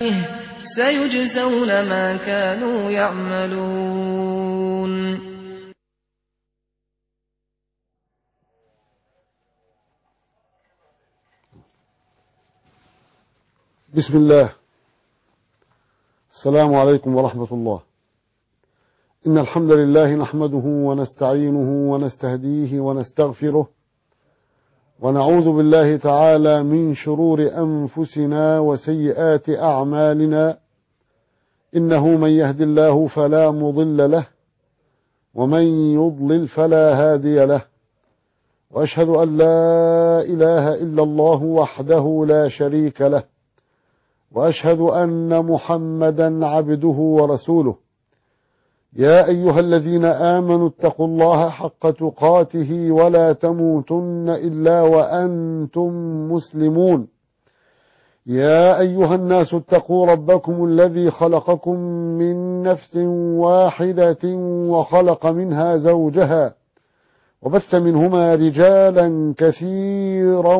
سيجزون ما كانوا يعملون بسم الله السلام عليكم ورحمة الله إن الحمد لله نحمده ونستعينه ونستهديه ونستغفره ونعوذ بالله تعالى من شرور أنفسنا وسيئات أعمالنا إنه من يهد الله فلا مضل له ومن يضلل فلا هادي له وأشهد أن لا إله إلا الله وحده لا شريك له وأشهد أن محمدا عبده ورسوله يا أيها الذين آمنوا اتقوا الله حق تقاته ولا تموتن إلا وأنتم مسلمون يا أيها الناس اتقوا ربكم الذي خلقكم من نفس واحدة وخلق منها زوجها وبث منهما رجالا كثيرا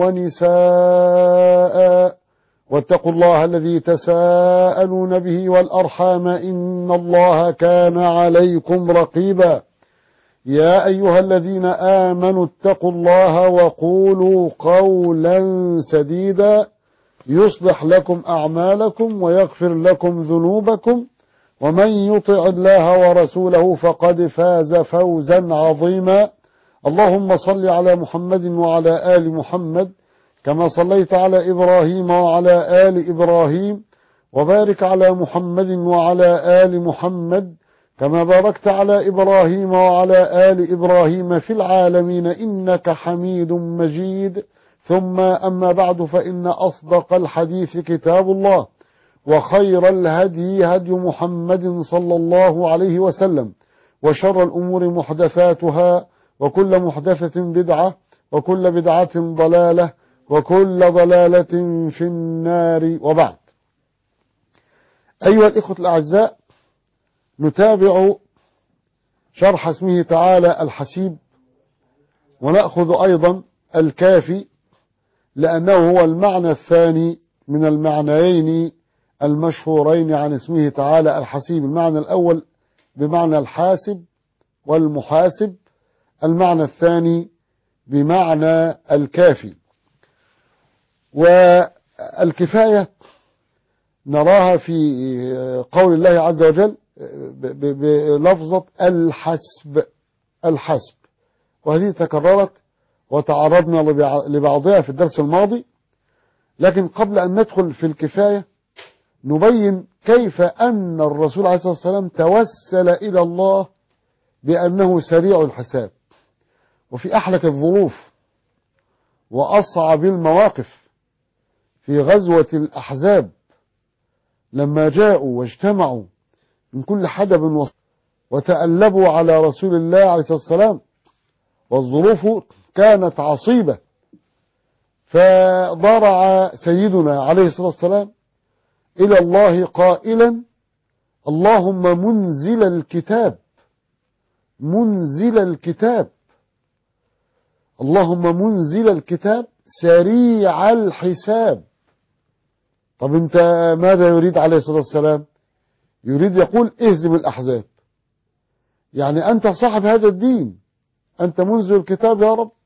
ونساء واتقوا الله الذي تساءلون به والأرحام إن الله كان عليكم رقيبا يا أيها الذين آمنوا اتقوا الله وقولوا قولا سديدا يصلح لكم أعمالكم ويغفر لكم ذنوبكم ومن يطع الله ورسوله فقد فاز فوزا عظيما اللهم صل على محمد وعلى آل محمد كما صليت على إبراهيم وعلى آل إبراهيم وبارك على محمد وعلى آل محمد كما باركت على إبراهيم وعلى آل إبراهيم في العالمين إنك حميد مجيد ثم أما بعد فإن أصدق الحديث كتاب الله وخير الهدي هدي محمد صلى الله عليه وسلم وشر الأمور محدثاتها وكل محدثة بدعة وكل بدعة ضلالة وكل ضلالة في النار وبعد أيها الإخوة الأعزاء نتابع شرح اسمه تعالى الحسيب ونأخذ أيضا الكافي لأنه هو المعنى الثاني من المعنيين المشهورين عن اسمه تعالى الحسيب المعنى الأول بمعنى الحاسب والمحاسب المعنى الثاني بمعنى الكافي والكفاية نراها في قول الله عز وجل بلفظة الحسب الحسب وهذه تكررت وتعرضنا لبعضها في الدرس الماضي لكن قبل أن ندخل في الكفاية نبين كيف أن الرسول عليه الصلاة والسلام توسل إلى الله بأنه سريع الحساب وفي أحلك الظروف وأصعب المواقف في غزوة الأحزاب لما جاءوا واجتمعوا من كل حدب وتألبوا على رسول الله عليه الصلاة والسلام والظروف كانت عصيبة فضرع سيدنا عليه الصلاة والسلام إلى الله قائلا اللهم منزل الكتاب منزل الكتاب اللهم منزل الكتاب سريع الحساب طب انت ماذا يريد عليه الصلاة والسلام يريد يقول اهزم الأحزاب يعني أنت صاحب هذا الدين أنت منزل الكتاب يا رب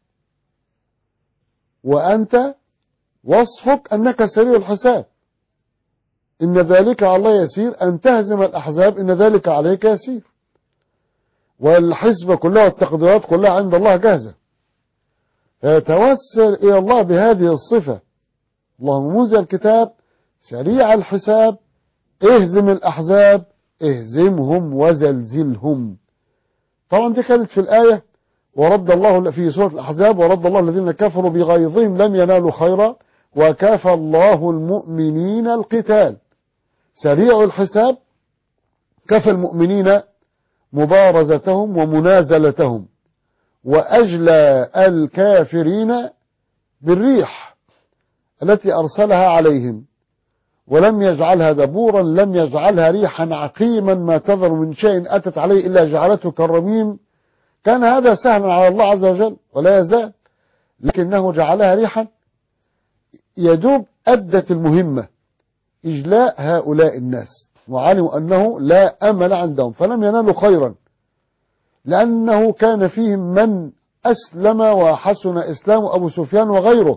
وأنت وصفك أنك سريع الحساب إن ذلك على الله يسير أن تهزم الأحزاب إن ذلك عليك يسير والحسبة كلها والتقديرات كلها عند الله جاهزة فيتوسل إلى الله بهذه الصفة اللهم منزل الكتاب سريع الحساب اهزم الأحزاب اهزمهم وزلزلهم طبعا دي كانت في الآية ورد الله في سورة الأحزاب ورد الله الذين كفروا بغيظهم لم ينالوا خيرا وكفى الله المؤمنين القتال سريع الحساب كفى المؤمنين مبارزتهم ومنازلتهم وأجلى الكافرين بالريح التي أرسلها عليهم ولم يجعلها دبورا لم يجعلها ريحا عقيما ما تذر من شيء أتت عليه إلا جعلته كالرميم كان هذا سهلا على الله عز وجل ولا يزال لكنه جعلها ريحا يدوب أدت المهمة إجلاء هؤلاء الناس وعلموا أنه لا أمل عندهم فلم ينالوا خيرا لأنه كان فيهم من أسلم وحسن إسلام أبو سفيان وغيره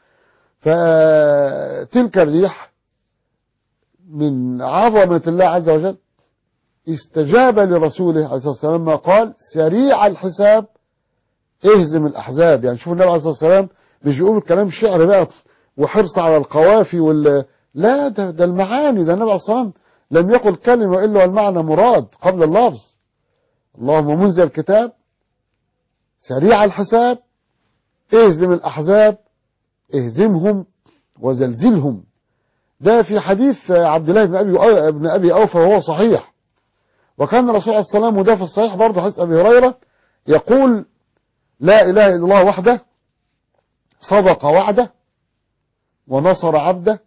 فتلك الريح من عظمة الله عز وجل استجاب لرسوله عليه الصلاة والسلام ما قال سريع الحساب اهزم الأحزاب يعني شوف النبي عليه الصلاة والسلام مش بيقول كلام شعر بقى وحرص على القوافي وال لا ده, ده المعاني ده النبي عليه الصلاة والسلام لم يقل كلمة إلا والمعنى مراد قبل اللفظ اللهم منزل الكتاب سريع الحساب اهزم الأحزاب اهزمهم وزلزلهم ده في حديث عبد الله بن أبي, بن أبي أوفى وهو صحيح وكان الرسول عليه الصلاة والسلام وده في الصحيح برضه حديث أبي هريرة يقول لا إله إلا الله وحده صدق وعده ونصر عبده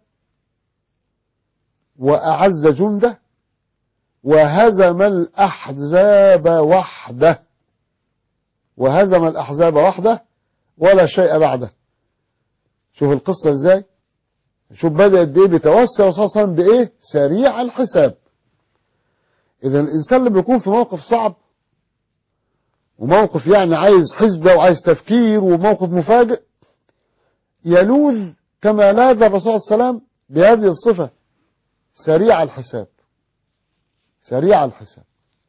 وأعز جنده وهزم الأحزاب وحده وهزم الأحزاب وحده ولا شيء بعده شوف القصة ازاي شوف بدأت بايه بتوسع صلى بايه سريع الحساب اذا الانسان اللي بيكون في موقف صعب وموقف يعني عايز حسبة وعايز تفكير وموقف مفاجئ يلوذ كما لاذ الرسول صلى الله عليه وسلم بهذه الصفة سريع الحساب سريع الحساب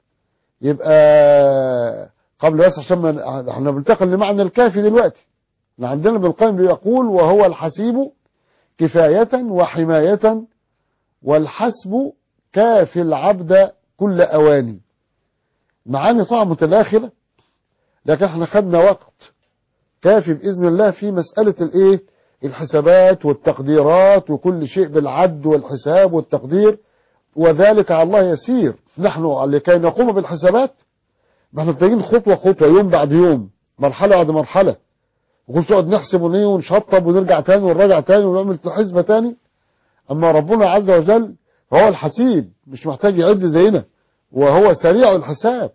يبقى قبل بس عشان ما احنا بننتقل لمعنى الكافي دلوقتي احنا عندنا ابن القيم بيقول وهو الحسيب كفاية وحماية والحسب كافي العبد كل أواني معاني طبعا متداخلة لكن احنا خدنا وقت كافي بإذن الله في مسألة الايه الحسابات والتقديرات وكل شيء بالعد والحساب والتقدير وذلك على الله يسير نحن لكي نقوم بالحسابات ما احنا محتاجين خطوة خطوة يوم بعد يوم مرحلة بعد مرحلة وكل نقعد نحسب ونيه ونشطب ونرجع تاني ونراجع تاني ونعمل حسبة تاني أما ربنا عز وجل هو الحسيب مش محتاج يعد زينا وهو سريع الحساب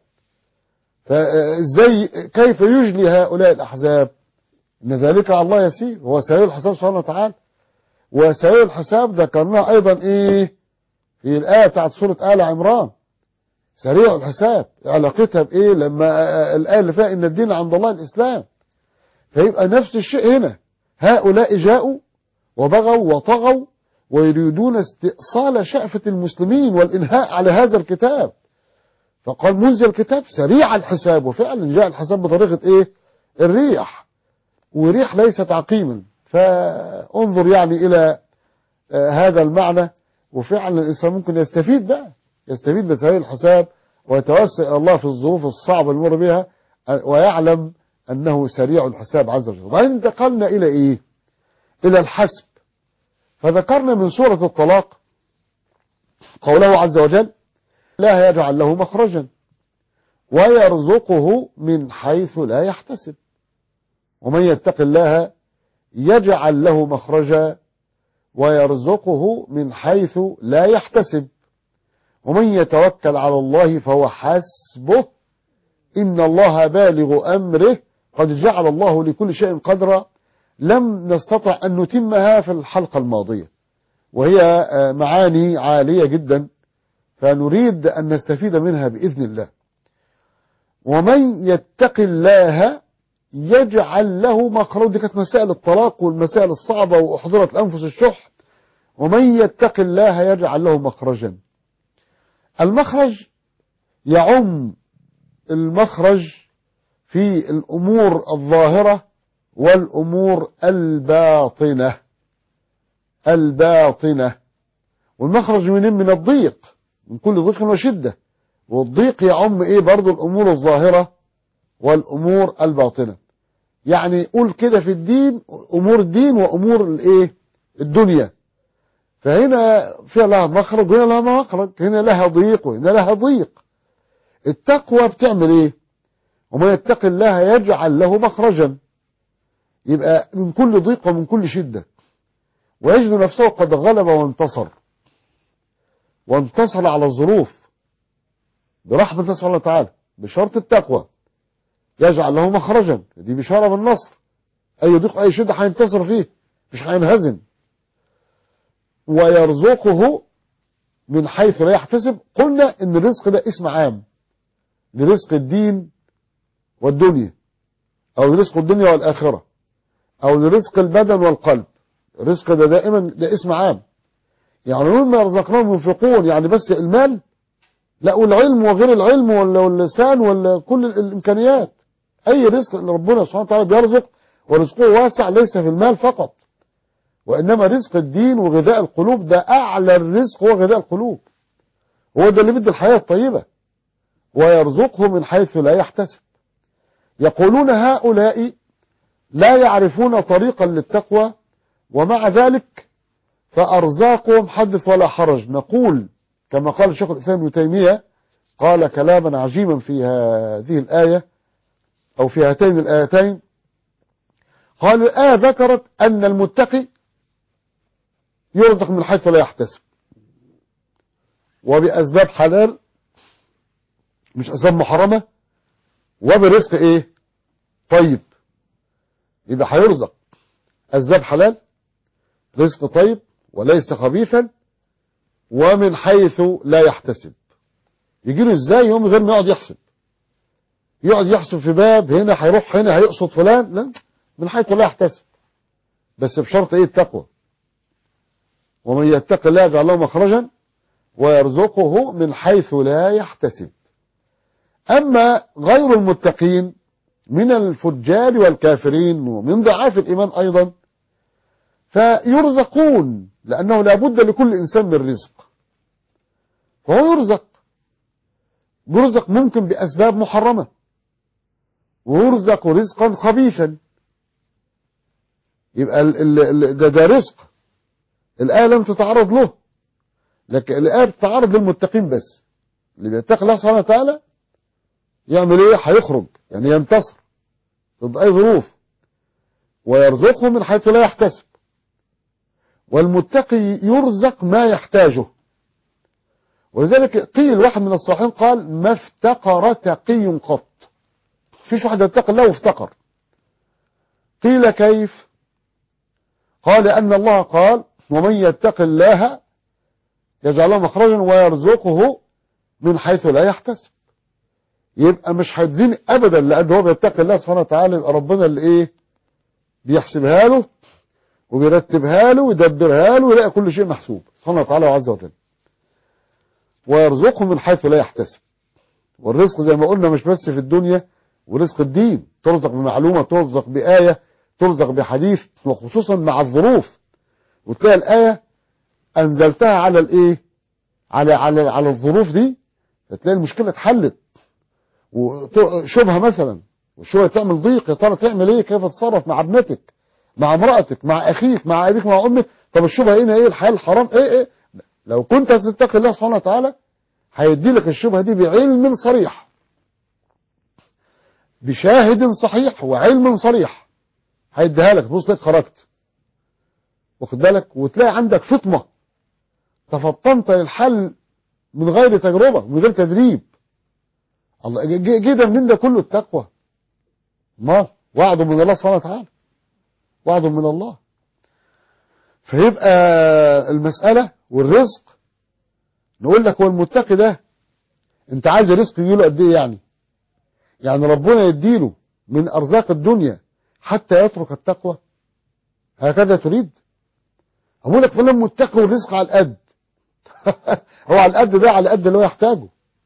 فازاي كيف يجلي هؤلاء الأحزاب إن ذلك على الله يسير هو سريع الحساب سبحانه وتعالى وسريع الحساب ذكرناه أيضا إيه في الآية بتاعت سورة آل عمران سريع الحساب علاقتها بإيه لما الآية اللي فيها إن الدين عند الله الإسلام فيبقى نفس الشيء هنا هؤلاء جاءوا وبغوا وطغوا ويريدون استئصال شأفة المسلمين والإنهاء على هذا الكتاب فقال منزل الكتاب سريع الحساب وفعلا جاء الحساب بطريقة إيه الريح وريح ليست عقيما فانظر يعني إلى هذا المعنى وفعلا الإنسان ممكن يستفيد بقى يستفيد بسريع الحساب ويتوسع الله في الظروف الصعبة اللي مر بها ويعلم أنه سريع الحساب عز وجل وبعدين انتقلنا إلى إيه إلى الحسب فذكرنا من سورة الطلاق قوله عز وجل لا يجعل له مخرجا ويرزقه من حيث لا يحتسب ومن يتق الله يجعل له مخرجا ويرزقه من حيث لا يحتسب ومن يتوكل على الله فهو حسبه إن الله بالغ أمره قد جعل الله لكل شيء قدرا لم نستطع أن نتمها في الحلقة الماضية وهي معاني عالية جدا فنريد أن نستفيد منها بإذن الله ومن يتق الله يجعل له مخرج دي كانت مسائل الطلاق والمسائل الصعبة وأحضرت الأنفس الشح ومن يتق الله يجعل له مخرجا المخرج يعم المخرج في الأمور الظاهرة والأمور الباطنة الباطنة والمخرج من من الضيق من كل ضيق وشدة والضيق يعم ايه برضو الأمور الظاهرة والأمور الباطنة يعني قول كده في الدين أمور الدين وأمور الايه الدنيا فهنا فيها لها مخرج وهنا لها مخرج هنا لها ضيق وهنا لها ضيق التقوى بتعمل ايه ومن يتق الله يجعل له مخرجا يبقى من كل ضيق ومن كل شدة ويجد نفسه قد غلب وانتصر وانتصر على الظروف برحمة الله سبحانه وتعالى بشرط التقوى يجعل له مخرجا دي بشارة بالنصر أي ضيق أي شدة هينتصر فيه مش هينهزم ويرزقه من حيث لا يحتسب قلنا ان الرزق ده اسم عام لرزق الدين والدنيا او لرزق الدنيا والاخره او لرزق البدن والقلب الرزق ده دائما ده اسم عام يعني مما رزقناهم ينفقون يعني بس المال لا والعلم وغير العلم ولا واللسان ولا كل الامكانيات اي رزق اللي ربنا سبحانه وتعالى بيرزق ورزقه واسع ليس في المال فقط وانما رزق الدين وغذاء القلوب ده اعلى الرزق هو غذاء القلوب هو ده اللي بيدي الحياه الطيبه ويرزقه من حيث لا يحتسب يقولون هؤلاء لا يعرفون طريقا للتقوى ومع ذلك فأرزاقهم حدث ولا حرج نقول كما قال الشيخ الإسلام ابن تيمية قال كلاما عجيبا في هذه الآية أو في هاتين الآيتين قال الآية ذكرت أن المتقي يرزق من حيث لا يحتسب وبأسباب حلال مش أسباب محرمة وبرزق إيه طيب يبقى هيرزق أسباب حلال رزق طيب وليس خبيثا ومن حيث لا يحتسب يجي له ازاي يوم غير ما يقعد يحسب يقعد يحسب في باب هنا هيروح هنا هيقصد فلان لا من حيث لا يحتسب بس بشرط ايه التقوى ومن يتق الله يجعل له مخرجا ويرزقه من حيث لا يحتسب اما غير المتقين من الفجار والكافرين ومن ضعاف الايمان ايضا فيرزقون لأنه لا بد لكل إنسان من رزق فهو يرزق يرزق ممكن بأسباب محرمة ويرزق رزقا خبيثا يبقى ال ال ده, ده رزق الآية لم تتعرض له لكن الآية بتتعرض للمتقين بس اللي بيتقي الله سبحانه وتعالى يعمل ايه هيخرج يعني ينتصر ضد اي ظروف ويرزقه من حيث لا يحتسب والمتقي يرزق ما يحتاجه ولذلك قيل واحد من الصالحين قال ما افتقر تقي قط فيش واحد يتقي الله وافتقر قيل كيف قال أن الله قال ومن يتق الله يجعل له مخرجا ويرزقه من حيث لا يحتسب يبقى مش هيتزنق ابدا لان هو بيتقي الله سبحانه وتعالى يبقى ربنا اللي ايه بيحسبها له وبيرتبها له ويدبرها له ويلاقي كل شيء محسوب سبحانه وتعالى وعز وجل ويرزقه من حيث لا يحتسب والرزق زي ما قلنا مش بس في الدنيا ورزق الدين ترزق بمعلومة ترزق بآية ترزق بحديث وخصوصا مع الظروف وتلاقي الآية أنزلتها على الإيه على على على الظروف دي تلاقي المشكلة اتحلت وشبهة مثلا والشبهة تعمل ضيق يا ترى تعمل ايه كيف تتصرف مع ابنتك مع امرأتك مع اخيك مع ابيك مع امك طب الشبهة هنا ايه الحياة الحرام ايه ايه لو كنت تتقي الله سبحانه وتعالى هيدي لك الشبهة دي بعلم صريح بشاهد صحيح وعلم صريح هيديها لك تبص لك خرجت واخد بالك وتلاقي عندك فطنة تفطنت للحل من غير تجربة من غير تدريب الله جدا من ده كله التقوى ما وعد من الله سبحانه وتعالى وعد من الله فيبقى المسألة والرزق نقول لك هو المتقي ده انت عايز الرزق يجيله قد ايه يعني يعني ربنا يديله من ارزاق الدنيا حتى يترك التقوى هكذا تريد اقول لك فلان متقي والرزق على القد هو على القد ده على القد اللي هو يحتاجه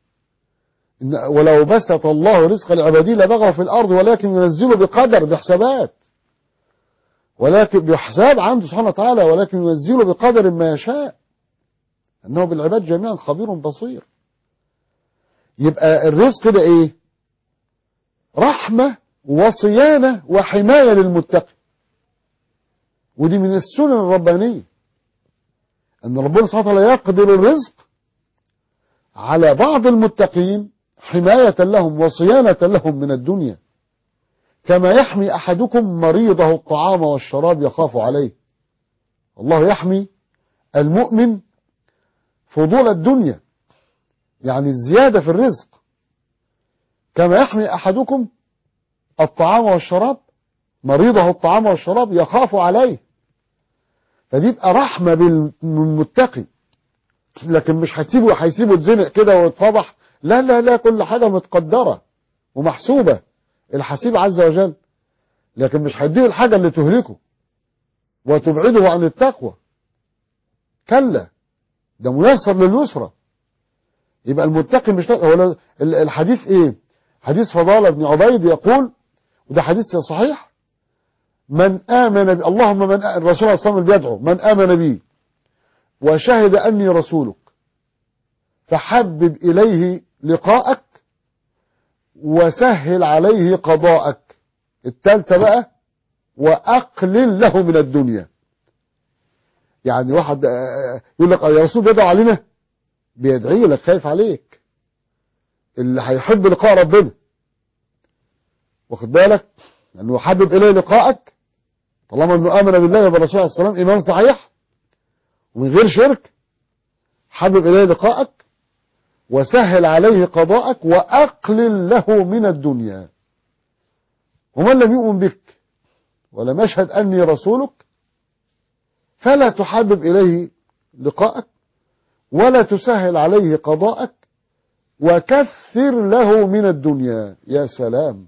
ولو بسط الله رزق العبادين لبغوا في الارض ولكن ينزله بقدر بحسابات ولكن بحساب عنده سبحانه وتعالى ولكن ينزله بقدر ما يشاء انه بالعباد جميعا خبير بصير يبقى الرزق ده ايه رحمة وصيانة وحماية للمتقي ودي من السنن الربانية ان ربنا سبحانه وتعالى يقدر الرزق على بعض المتقين حماية لهم وصيانة لهم من الدنيا كما يحمي أحدكم مريضه الطعام والشراب يخاف عليه الله يحمي المؤمن فضول الدنيا يعني الزيادة في الرزق كما يحمي أحدكم الطعام والشراب مريضه الطعام والشراب يخاف عليه فدي يبقى رحمة بالمتقي لكن مش هتسيبه هيسيبه يتزنق كده ويتفضح لا لا لا كل حاجة متقدرة ومحسوبة الحسيب عز وجل لكن مش هيديه الحاجة اللي تهلكه وتبعده عن التقوى كلا ده ميسر لليسرى يبقى المتقي مش هو الحديث ايه حديث فضالة بن عبيد يقول وده حديث صحيح من آمن بي اللهم من الرسول صلى الله عليه وسلم بيدعو من آمن بي وشهد أني رسولك فحبب إليه لقاءك وسهل عليه قضاءك التالتة بقى وأقلل له من الدنيا يعني واحد يقول لك يا رسول بيدعو علينا بيدعي لك خايف عليك اللي هيحب لقاء ربنا واخد بالك لأنه حبب إليه لقاءك طالما أنه آمن بالله وبرسوله عليه السلام إيمان صحيح ومن غير شرك حبب إليه لقاءك وسهل عليه قضاءك وأقلل له من الدنيا ومن لم يؤمن بك ولم يشهد أني رسولك فلا تحبب إليه لقاءك ولا تسهل عليه قضاءك وكثر له من الدنيا يا سلام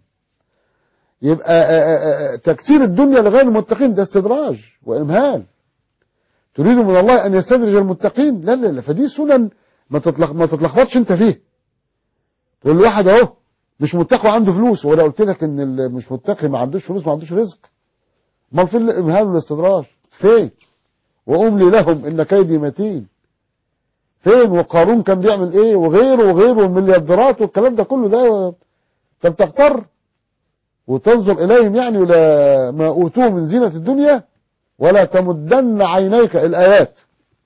يبقى تكثير الدنيا لغير المتقين ده استدراج وإمهال تريد من الله أن يستدرج المتقين لا لا لا فدي سنن ما تطلق ما تتلخبطش انت فيه تقول لواحد اهو مش متقي عنده فلوس ولا قلت لك ان اللي مش متقي ما عندوش فلوس ما عندوش رزق امال فين الامهال والاستدراج فين واملي لهم ان كيدي متين فين وقارون كان بيعمل ايه وغيره وغيره والمليارديرات والكلام ده كله ده انت بتغتر وتنظر اليهم يعني ولا ما اوتوه من زينه الدنيا ولا تمدن عينيك الايات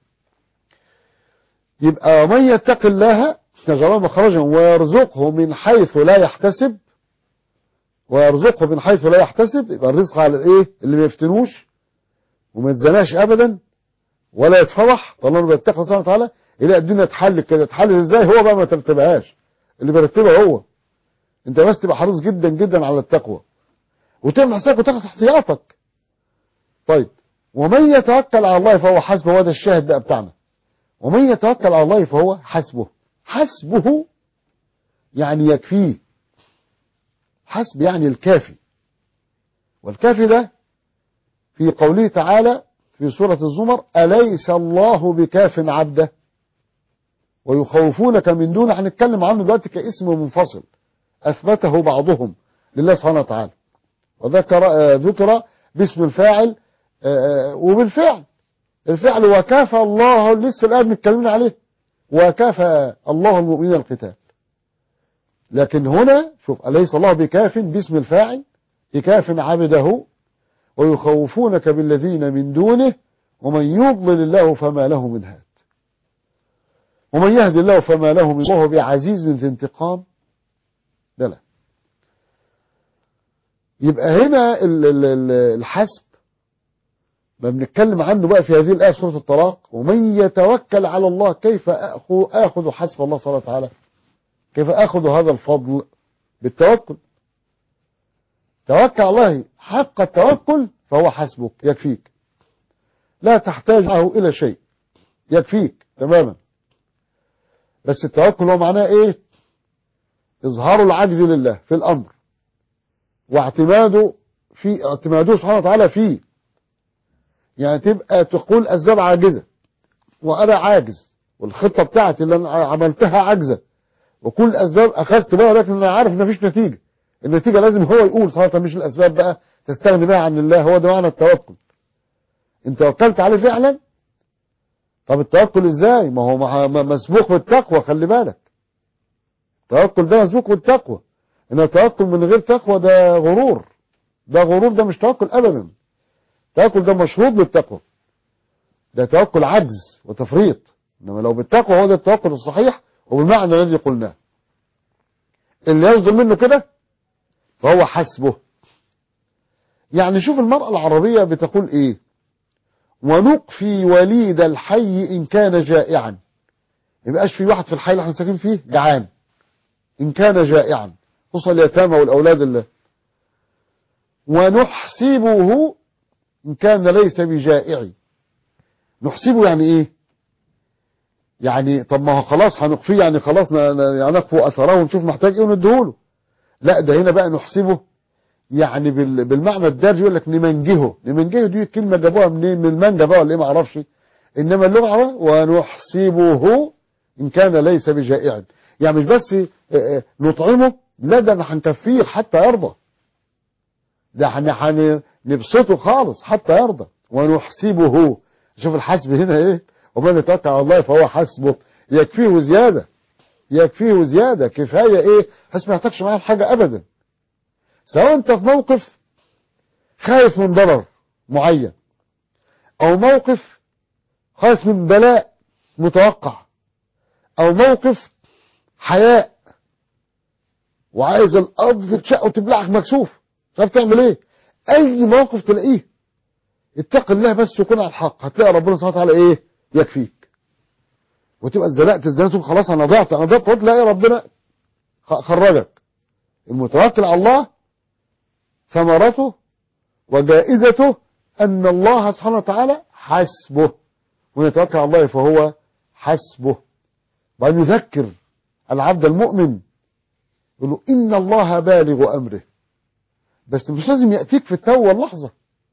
يبقى من يتق الله يجعل مخرجا ويرزقه من حيث لا يحتسب ويرزقه من حيث لا يحتسب يبقى الرزق على الايه اللي ما يفتنوش وما يتزناش ابدا ولا يتفضح طالما بيتقي الله سبحانه وتعالى يلاقي الدنيا تحل كده تحل ازاي هو بقى ما ترتبهاش اللي بيرتبها هو انت بس تبقى حريص جدا جدا على التقوى وتعمل حسابك وتاخد احتياطك طيب ومن يتوكل على الله فهو حسبه وده الشاهد بقى بتاعنا ومن يتوكل على الله فهو حسبه حسبه يعني يكفيه حسب يعني الكافي والكافي ده في قوله تعالى في سورة الزمر أليس الله بكاف عبده ويخوفونك من دون هنتكلم عنه دلوقتي كاسم منفصل أثبته بعضهم لله سبحانه وتعالى وذكر ذكر باسم الفاعل وبالفعل الفعل وكافى الله لسه الآن متكلمين عليه وكافى الله المؤمنين القتال لكن هنا شوف أليس الله بكاف باسم الفاعل بكاف عبده ويخوفونك بالذين من دونه ومن يضلل الله فما له من هاد ومن يهد الله فما له من وهو بعزيز ذي انتقام لا لا يبقى هنا الحسب ما بنتكلم عنه بقى في هذه الآية سورة الطلاق ومن يتوكل على الله كيف آخذ حسب الله سبحانه وتعالى كيف آخذ هذا الفضل بالتوكل توكل على الله حق التوكل فهو حسبك يكفيك لا تحتاج معه إلى شيء يكفيك تماما بس التوكل هو معناه ايه اظهار العجز لله في الامر واعتماده في اعتماده سبحانه وتعالى فيه يعني تبقى تقول اسباب عاجزة وانا عاجز والخطة بتاعتي اللي انا عملتها عاجزة وكل اسباب اخذت بقى لكن انا عارف ان مفيش نتيجة النتيجة لازم هو يقول سبحانه مش الاسباب بقى تستغني بقى عن الله هو ده معنى التوكل انت توكلت عليه فعلا طب التوكل ازاي ما هو مسبوق بالتقوى خلي بالك التوكل ده مسبوق بالتقوى ان التوكل من غير تقوى ده غرور ده غرور ده مش توكل ابدا التوكل ده مشروط بالتقوى ده توكل عجز وتفريط انما لو بالتقوى هو ده التوكل الصحيح وبالمعنى الذي قلناه اللي يصدر منه كده فهو حسبه يعني شوف المرأة العربية بتقول ايه ونقفي وليد الحي إن كان جائعا يبقاش في واحد في الحي اللي احنا ساكنين فيه جعان إن كان جائعا خصوصا اليتامى والأولاد اللي ونحسبه إن كان ليس بجائع نحسبه يعني ايه يعني طب ما هو خلاص هنخفيه يعني خلاص ن- ن- يعني نخفو اثره ونشوف محتاج ايه ونديهوله لا ده هنا بقى نحسبه يعني بال- بالمعنى الدارج يقول لك نمنجهه نمنجهه دي كلمه جابوها منين من المانجا بقى ولا ايه ما اعرفش انما اللغه بقى ونحسبه ان كان ليس بجائع يعني مش بس آه، آه، نطعمه لا ده احنا هنكفيه حتى يرضى ده احنا هنبسطه خالص حتى يرضى ونحسبه شوف الحسب هنا ايه ومن يتوكل على الله فهو حسبه يكفيه زياده يكفيه زياده كفايه ايه حس ما يحتاجش معاه حاجه ابدا سواء انت في موقف خايف من ضرر معين او موقف خايف من بلاء متوقع او موقف حياء وعايز الارض تتشق وتبلعك مكسوف مش عارف تعمل ايه اي موقف تلاقيه اتق الله بس وكن على الحق هتلاقي ربنا سبحانه وتعالى ايه يكفيك وتبقى اتزنقت اتزنقت تقول خلاص انا ضعت انا ضعت وتلاقي ربنا خ- خرجك المتوكل على الله ثمرته وجائزته ان الله سبحانه وتعالى حسبه ومن يتوكل على الله فهو حسبه وأن يذكر العبد المؤمن يقول له إن الله بالغ أمره بس مش لازم يأتيك في التو واللحظة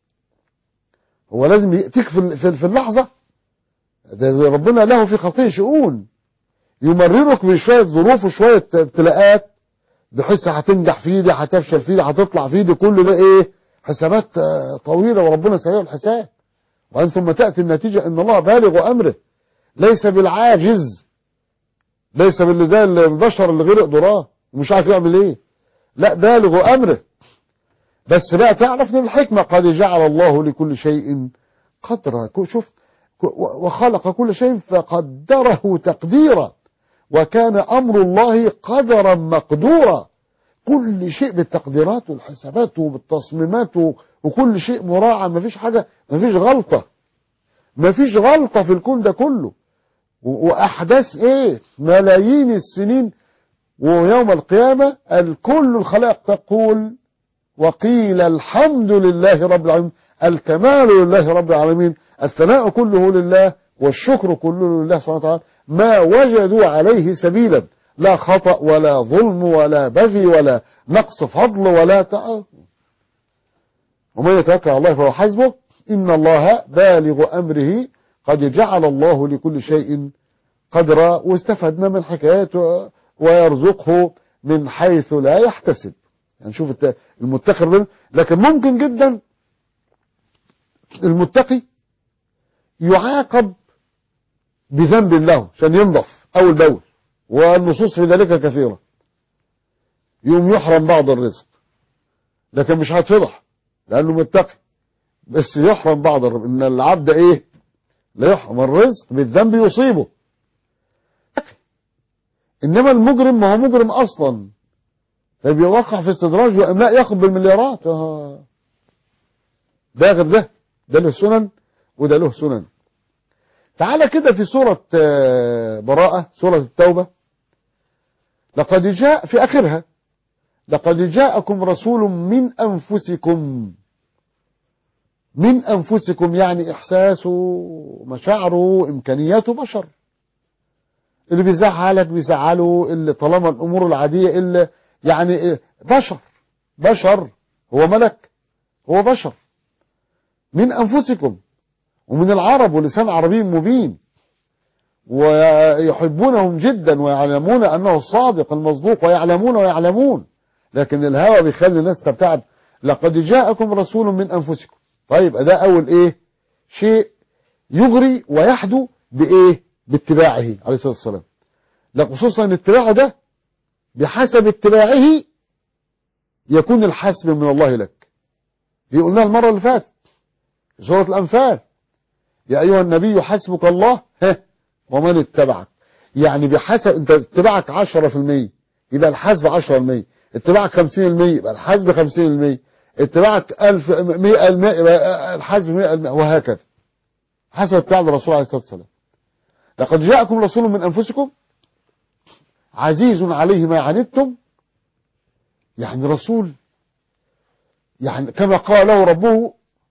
هو لازم يأتيك في في- في اللحظة ده ده ربنا له في خلقه شؤون يمررك بشوية ظروف وشوية ابتلاءات بحيث هتنجح فيه دي هتفشل فيه دي هتطلع فيه دي كل ده ايه حسابات آه، طويلة وربنا سريع الحساب وأن ثم تأتي النتيجة إن الله بالغ أمره ليس بالعاجز ليس باللي زي البشر اللي غرق ضراه ومش عارف يعمل ايه لا بالغ امره بس بقى تعرف ان الحكمه قد جعل الله لكل شيء قدرا كو- شوف كو- و- وخلق كل شيء فقدره تقديرا وكان امر الله قدرا مقدورا كل شيء بالتقديرات والحسابات وبالتصميمات و- وكل شيء مراعى مفيش حاجه مفيش غلطه مفيش غلطه في الكون ده كله و- واحداث ايه ملايين السنين ويوم القيامة الكل الخلائق تقول وقيل الحمد لله رب العالمين الكمال لله رب العالمين الثناء كله لله والشكر كله لله سبحانه وتعالى ما وجدوا عليه سبيلا لا خطأ ولا ظلم ولا بغي ولا نقص فضل ولا تع... ومن يتوكل على الله فهو حسبه إن الله بالغ أمره قد جعل الله لكل شيء قدرا واستفدنا من حكايات و- ويرزقه من حيث لا يحتسب يعني شوف الت- المتقي ربنا لكن ممكن جدا المتقي يعاقب بذنب له عشان ينضف أول بأول والنصوص في ذلك كثيرة يوم يحرم بعض الرزق لكن مش هيتفضح لأنه متقي بس يحرم بعض الرزق إن العبد إيه لا يحرم الرزق بالذنب يصيبه انما المجرم ما هو مجرم اصلا فبيوقع في استدراج واملاء ياخد بالمليارات آه. ده غير ده ده له سنن وده له سنن تعالى كده في سورة آه، براءة سورة التوبة لقد جاء في آخرها لقد جاءكم رسول من أنفسكم من أنفسكم يعني إحساسه مشاعره إمكانياته بشر اللي بيزعلك بيزعله اللي طالما الامور العاديه اللي يعني إيه؟ بشر بشر هو ملك هو بشر من انفسكم ومن العرب ولسان عربي مبين ويحبونهم جدا ويعلمون انه الصادق المصدوق ويعلمون ويعلمون لكن الهوى بيخلي الناس تبتعد لقد جاءكم رسول من انفسكم طيب ده اول ايه شيء يغري ويحدو بايه باتباعه عليه الصلاه والسلام لا خصوصا ان اتباعه ده بحسب اتباعه يكون الحسب من الله لك دي قلناها المره اللي فاتت في سوره الانفال يا ايها النبي حسبك الله ها ومن اتبعك يعني بحسب انت اتباعك 10% يبقى الحسب 10% اتباعك 50% يبقى الحسب 50% اتباعك 1000 100% يبقى الحسب 100% وهكذا حسب اتباع الرسول عليه الصلاه والسلام لقد جاءكم رسول من أنفسكم عزيز عليه ما عنتم يعني رسول يعني كما قال له ربه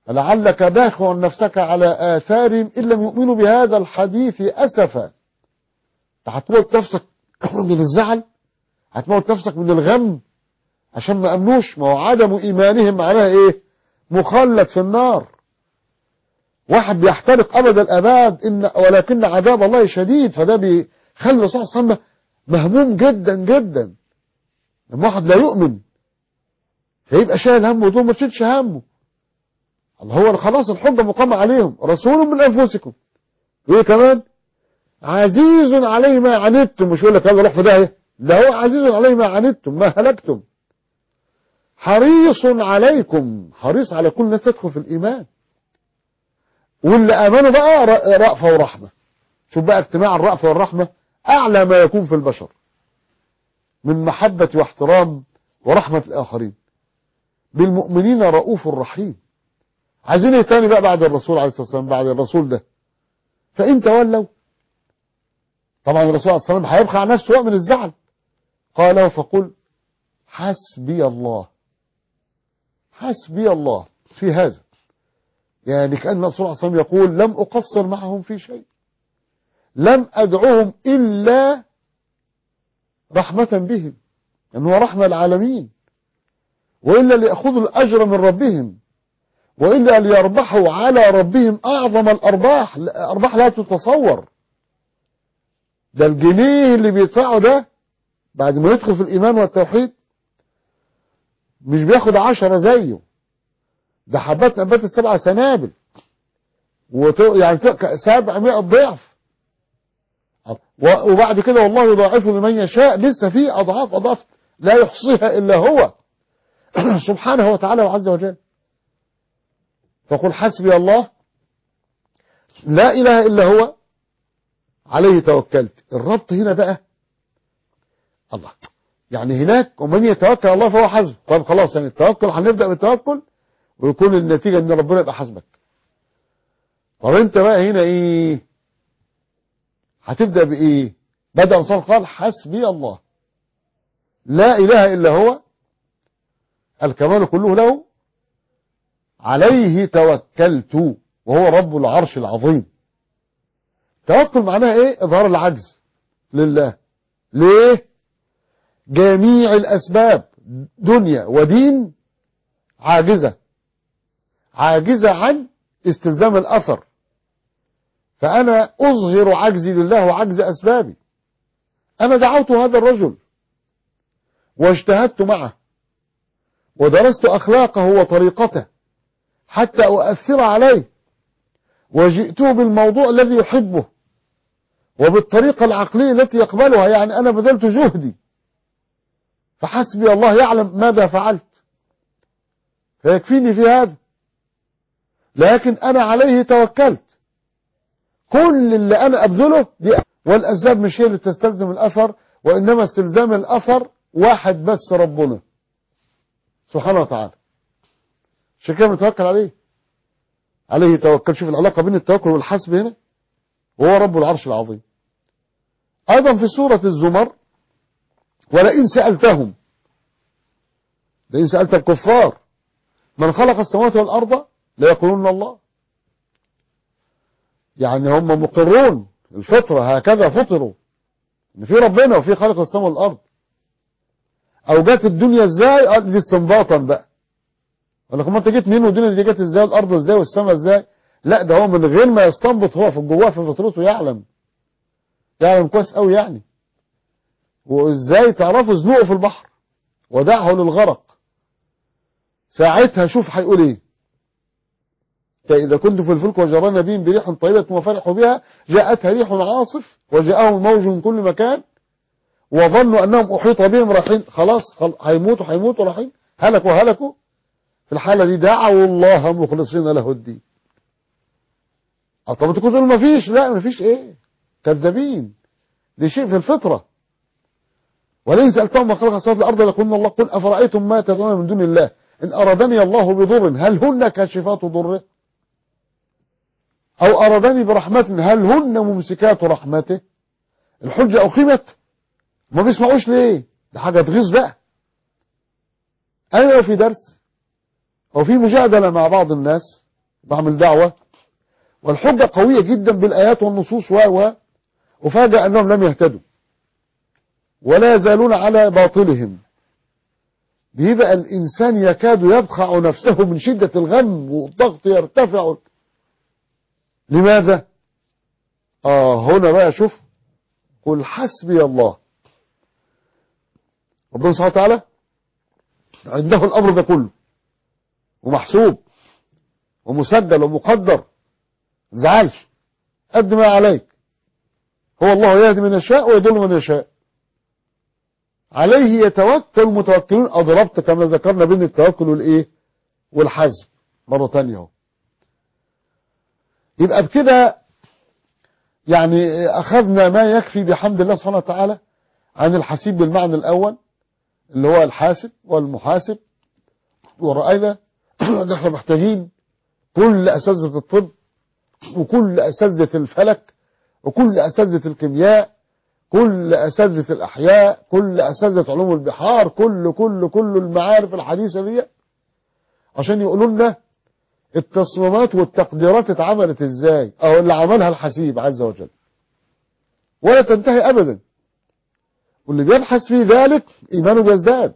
لعلك باخع نفسك على آثارهم إن لم يؤمنوا بهذا الحديث أسفا أنت هتموت نفسك من الزعل هتموت نفسك من الغم عشان ما أمنوش ما هو عدم إيمانهم معناها إيه مخلد في النار واحد بيحترق أبد الأباد إن ولكن عذاب الله شديد فده بيخلي الرسول صلى الله عليه وسلم مهموم جدا جدا لما واحد لا يؤمن فيبقى شايل همه ودول ما تشيلش همه الله هو خلاص الحجة مقامة عليهم رسول من أنفسكم إيه كمان عزيز عليه ما عنتم مش يقول لك هذا روح في داهية ده هو عزيز عليه ما عنتم ما هلكتم حريص عليكم حريص على كل الناس تدخل في الإيمان واللي آمنوا بقى رأفة ورحمة شوف بقى اجتماع الرأفة والرحمة أعلى ما يكون في البشر من محبة واحترام ورحمة الآخرين بالمؤمنين رؤوف رحيم عايزين ايه تاني بقى بعد الرسول عليه الصلاة والسلام بعد الرسول ده فإن تولوا طبعا الرسول عليه الصلاة والسلام هيبقى عن نفسه من الزعل قال له فقل حسبي الله حسبي الله في هذا يعني كأن الرسول عليه الصلاة والسلام يقول لم أقصر معهم في شيء لم أدعوهم إلا رحمة بهم أنه رحمة العالمين وإلا ليأخذوا الأجر من ربهم وإلا ليربحوا على ربهم أعظم الأرباح أرباح لا تتصور ده الجنيه اللي بيدفعه ده بعد ما يدخل في الإيمان والتوحيد مش بياخد عشرة زيه ده حبات نبات السبعة سنابل وتو يعني سبعمائة ضعف وبعد كده والله يضاعفه لمن يشاء لسه في أضعاف أضعاف لا يحصيها إلا هو سبحانه وتعالى وعز وجل فقل حسبي الله لا إله إلا هو عليه توكلت الربط هنا بقى الله يعني هناك ومن يتوكل الله فهو حسبه طب خلاص يعني التوكل هنبدأ بالتوكل ويكون النتيجة ان ربنا يبقى حسبك طب انت بقى هنا ايه هتبدأ بايه بدأ الرسول قال حسبي الله لا اله الا هو الكمال كله له عليه توكلت وهو رب العرش العظيم توكل معناها ايه اظهار العجز لله ليه جميع الاسباب دنيا ودين عاجزة عاجزة عن استلزام الاثر فانا اظهر عجزي لله وعجز اسبابي انا دعوت هذا الرجل واجتهدت معه ودرست اخلاقه وطريقته حتى اؤثر عليه وجئته بالموضوع الذي يحبه وبالطريقة العقلية التي يقبلها يعني أنا بذلت جهدي فحسبي الله يعلم ماذا فعلت فيكفيني في هذا لكن أنا عليه توكلت كل اللي أنا أبذله دي والأسباب مش هي اللي تستلزم الأثر وإنما استلزام الأثر واحد بس ربنا سبحانه وتعالى عشان كده بنتوكل عليه عليه توكل شوف العلاقة بين التوكل والحسب هنا وهو رب العرش العظيم أيضا في سورة الزمر ولئن سألتهم لئن سألت الكفار من خلق السماوات والأرض ليقولون الله يعني هم مقرون الفطرة هكذا فطروا ان في ربنا وفي خلق السماء والأرض أو جت الدنيا ازاي دي استنباطا بقى قال لك ما انت جيت منين والدنيا دي جت ازاي الأرض ازاي والسماء ازاي لا ده هو من غير ما يستنبط هو في جواه في فطرته يعلم يعلم كويس قوي يعني وازاي تعرفوا زنوقه في البحر ودعه للغرق ساعتها شوف هيقول ايه فإذا كنت في الفلك وجرنا بهم بريح طيبة وفرحوا بها جاءتها ريح عاصف وجاءهم موج من كل مكان وظنوا أنهم أحيط بهم رايحين خلاص هيموتوا هيموتوا رايحين هلكوا هلكوا في الحالة دي دعوا الله مخلصين له الدين طب انتوا تقولوا ما فيش لا ما فيش ايه كذابين دي شيء في الفطرة ولئن سألتهم ما خلق السماوات والأرض ليقولن الله قل أفرأيتم ما تدعون من دون الله إن أرادني الله بضر هل هن كاشفات ضره أو أرادني برحمة هل هن ممسكات رحمته الحجة أقيمت ما بيسمعوش ليه ده حاجة تغيظ بقى أنا في درس أو في مجادلة مع بعض الناس بعمل دعوة والحجة قوية جدا بالآيات والنصوص و و وفاجأ أنهم لم يهتدوا ولا يزالون على باطلهم بيبقى الإنسان يكاد يبخع نفسه من شدة الغم والضغط يرتفع لماذا؟ آه هنا بقى شوف قل حسبي الله ربنا سبحانه وتعالى عنده الأمر ده كله ومحسوب ومسجل ومقدر ما تزعلش قد ما عليك هو الله يهدي من يشاء ويضل من يشاء عليه يتوكل المتوكلون أضربت كما ذكرنا بين التوكل والإيه والحزم مرة تانية اهو يبقى بكده يعني أخذنا ما يكفي بحمد الله سبحانه وتعالى عن الحسيب بالمعنى الأول اللي هو الحاسب والمحاسب ورأينا ان احنا محتاجين كل أساتذة الطب وكل أساتذة الفلك وكل أساتذة الكيمياء كل أساتذة الأحياء كل أساتذة علوم البحار كل كل كل المعارف الحديثة دي عشان يقولوا لنا التصميمات والتقديرات اتعملت ازاي او اللي عملها الحسيب عز وجل ولا تنتهي ابدا واللي بيبحث في ذلك ايمانه بيزداد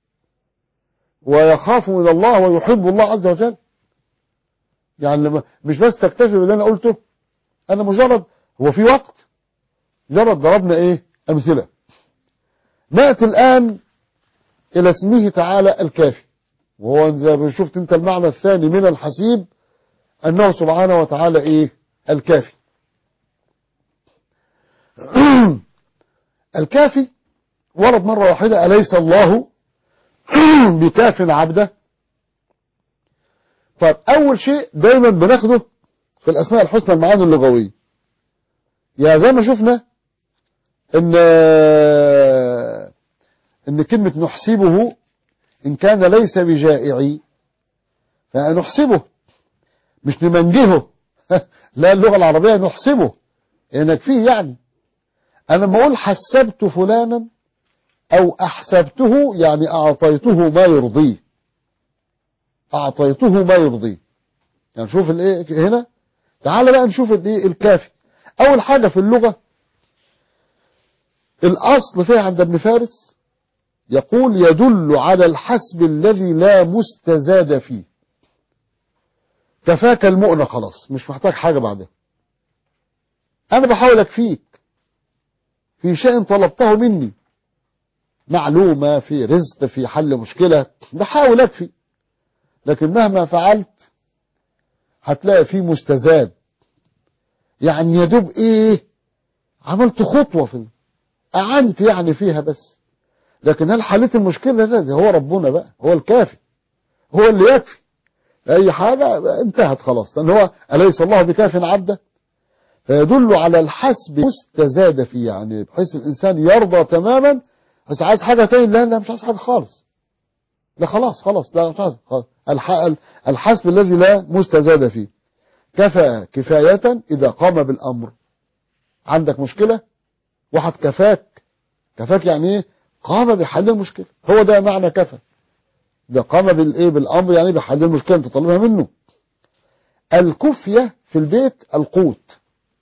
ويخاف من الله ويحب الله عز وجل يعني لما مش بس تكتفي باللي انا قلته انا مجرد هو في وقت مجرد ضربنا ايه امثله ناتي الان الى اسمه تعالى الكافي وهو زي ما شفت انت المعنى الثاني من الحسيب انه سبحانه وتعالى ايه الكافي الكافي ورد مرة واحدة أليس الله بكاف عبده طيب أول شيء دايما بناخده في الأسماء الحسنى المعاني اللغوية يا زي ما شفنا إن إن كلمة نحسبه إن كان ليس بجائعي فنحسبه مش نمنجهه لا اللغة العربية نحسبه نكفيه يعني أنا لما أقول حسبت فلانا أو أحسبته يعني أعطيته ما يرضيه أعطيته ما يرضيه يعني شوف الإيه هنا تعال بقى نشوف الإيه الكافي أول حاجة في اللغة الأصل فيها عند ابن فارس يقول يدل على الحسب الذي لا مستزاد فيه كفاك المؤنة خلاص مش محتاج حاجة بعدها أنا بحاول أكفيك في شيء طلبته مني معلومة في رزق في حل مشكلة بحاول أكفي لكن مهما فعلت هتلاقي فيه مستزاد يعني يدوب إيه عملت خطوة في أعنت يعني فيها بس لكن هل حليت المشكلة لا هو ربنا بقى هو الكافي هو اللي يكفي أي حاجة انتهت خلاص لأن هو أليس الله بكاف عبده فيدل على الحسب مستزاد فيه يعني بحيث الإنسان يرضى تماما بس عايز حاجة تاني لا لا مش عايز حاجة خالص لا خلاص خلاص لا مش عايز خلاص الحسب الذي لا مستزاد فيه كفى كفاية إذا قام بالأمر عندك مشكلة واحد كفاك كفاك يعني ايه قام بحل المشكلة هو ده معنى كفى ده قام بالايه بالامر يعني بحل المشكلة انت طالبها منه الكفية في البيت القوت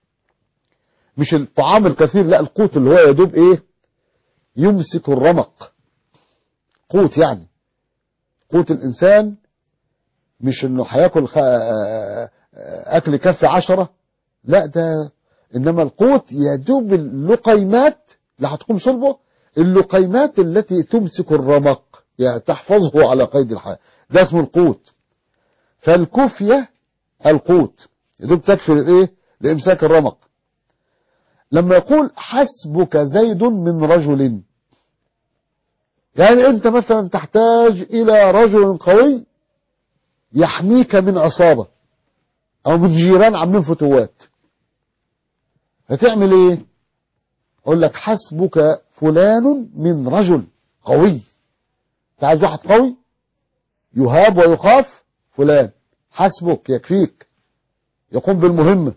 مش الطعام الكثير لا القوت اللي هو يدوب ايه يمسك الرمق قوت يعني قوت الانسان مش انه هياكل خ... اكل كف عشرة لا ده انما القوت يدوب اللقيمات اللي هتقوم صلبه اللقيمات التي تمسك الرمق يعني تحفظه على قيد الحياة ده اسمه القوت فالكفية القوت يدوب تكفي الايه لامساك الرمق لما يقول حسبك زيد من رجل يعني انت مثلا تحتاج الى رجل قوي يحميك من عصابة او من جيران عاملين فتوات هتعمل ايه اقول لك حسبك فلان من رجل قوي انت عايز واحد قوي يهاب ويخاف فلان حسبك يكفيك يقوم بالمهمة